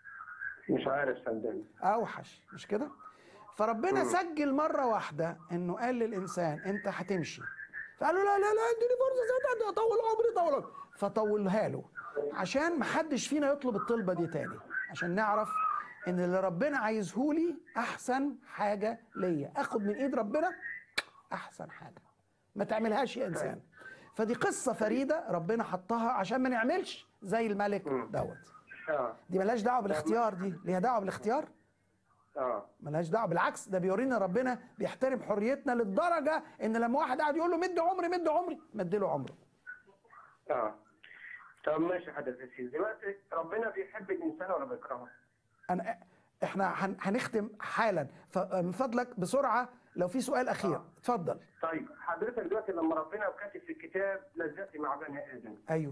مش عارف صدقني
اوحش مش كده فربنا سجل مره واحده انه قال للانسان انت هتمشي فقال له لا لا لا اديني فرصه زياده اطول عمري طول عمري فطولها له عشان ما حدش فينا يطلب الطلبه دي تاني عشان نعرف ان اللي ربنا عايزه لي احسن حاجه ليا اخد من ايد ربنا احسن حاجه ما تعملهاش يا انسان فدي قصه فريده ربنا حطها عشان ما نعملش زي الملك دوت
اه
دي ملهاش دعوه بالاختيار دي ليها دعوه بالاختيار
اه
ملهاش دعوه بالعكس ده بيورينا ربنا بيحترم حريتنا للدرجه ان لما واحد قاعد يقول له مد عمري مد عمري مد له عمره
اه طب ماشي حضرتك يا سيدي دلوقتي ربنا بيحب الانسان ولا بيكرهه؟
انا احنا هن- هنختم حالا فمن فضلك بسرعه لو في سؤال اخير اتفضل
طيب حضرتك دلوقتي لما ربنا كاتب في الكتاب لذتي مع بني ادم
ايوه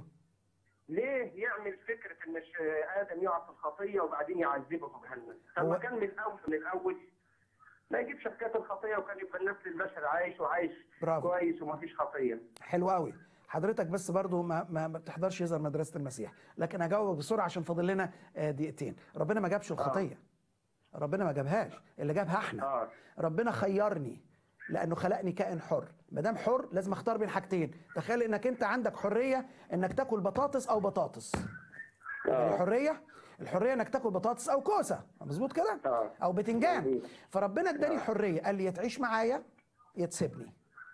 ليه يعمل فكره ان ش- ادم يقع في الخطيه وبعدين يعذبه في جهنم؟ طب
هو-
ما كان من الاول من الاول ما يجيبش حكايه الخطيه وكان يبقى النسل البشري عايش وعايش
برافو.
كويس وما فيش خطيه.
حلو قوي حضرتك بس برضو ما, ما, ما بتحضرش يظهر مدرسه المسيح لكن هجاوبك بسرعه عشان فاضل لنا آه، دقيقتين ربنا ما جابش الخطيه ربنا ما جابهاش اللي جابها احنا
اه
ربنا خيرني لانه خلقني كائن حر ما دام حر لازم اختار بين حاجتين تخيل انك انت عندك حريه انك تاكل بطاطس او بطاطس يعني حريه الحريه انك تاكل بطاطس او كوسه مظبوط كده
آه.
او بتنجان
مظبوط.
فربنا اداني حريه قال لي يا تعيش معايا يا تسيبني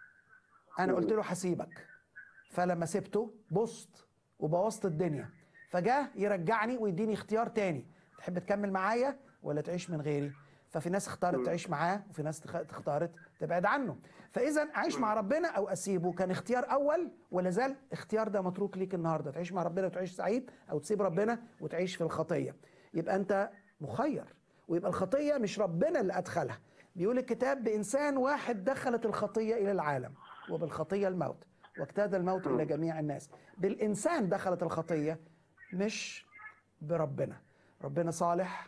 انا قلت له هسيبك فلما سبته بصت وبوظت الدنيا فجاه يرجعني ويديني اختيار تاني تحب تكمل معايا ولا تعيش من غيري ففي ناس اختارت تعيش معاه وفي ناس تخ- اختارت تبعد عنه فاذا اعيش مع ربنا او اسيبه كان اختيار اول ولا زال اختيار ده متروك ليك النهارده تعيش مع ربنا وتعيش سعيد او تسيب ربنا وتعيش في الخطيه يبقى انت مخير ويبقى الخطيه مش ربنا اللي ادخلها بيقول الكتاب بانسان واحد دخلت الخطيه الى العالم وبالخطيه الموت واجتاز الموت الى جميع الناس بالانسان دخلت الخطيه مش بربنا ربنا صالح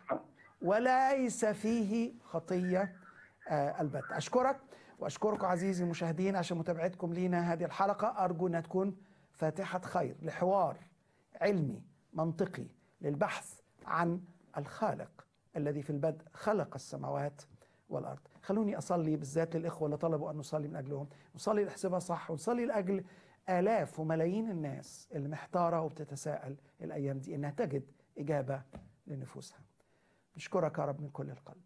وليس فيه خطيه آه، البتة أشكرك وأشكركم عزيزي المشاهدين عشان متابعتكم لينا هذه الحلقة أرجو أنها تكون فاتحة خير لحوار علمي منطقي للبحث عن الخالق الذي في البدء خلق السماوات والأرض خلوني أصلي بالذات للإخوة اللي طلبوا أن نصلي من أجلهم نصلي نحسبها صح ونصلي لأجل آلاف وملايين الناس اللي محتارة وبتتساءل الأيام دي إنها تجد إجابة لنفوسها نشكرك يا رب من كل القلب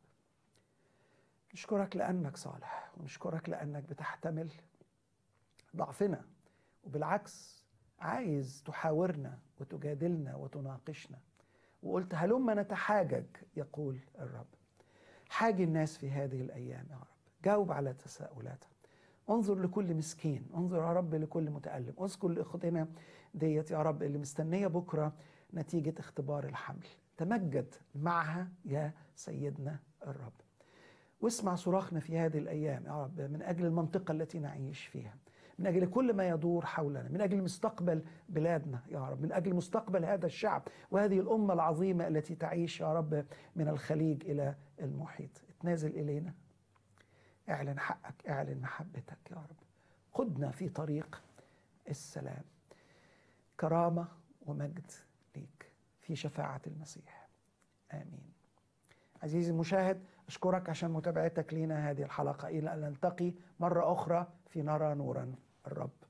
نشكرك لأنك صالح ونشكرك لأنك بتحتمل ضعفنا وبالعكس عايز تحاورنا وتجادلنا وتناقشنا وقلت هلما نتحاجج يقول الرب حاجي الناس في هذه الأيام يا رب جاوب على تساؤلاتها انظر لكل مسكين انظر يا رب لكل متألم اذكر لأختنا ديت يا رب اللي مستنية بكرة نتيجة اختبار الحمل تمجد معها يا سيدنا الرب واسمع صراخنا في هذه الأيام يا رب من أجل المنطقة التي نعيش فيها من أجل كل ما يدور حولنا من أجل مستقبل بلادنا يا رب من أجل مستقبل هذا الشعب وهذه الأمة العظيمة التي تعيش يا رب من الخليج إلى المحيط اتنازل إلينا اعلن حقك اعلن محبتك يا رب قدنا في طريق السلام كرامة ومجد ليك في شفاعة المسيح آمين عزيزي المشاهد أشكرك عشان متابعتك لنا هذه الحلقة إلى أن نلتقي مرة أخرى في نرى نورا الرب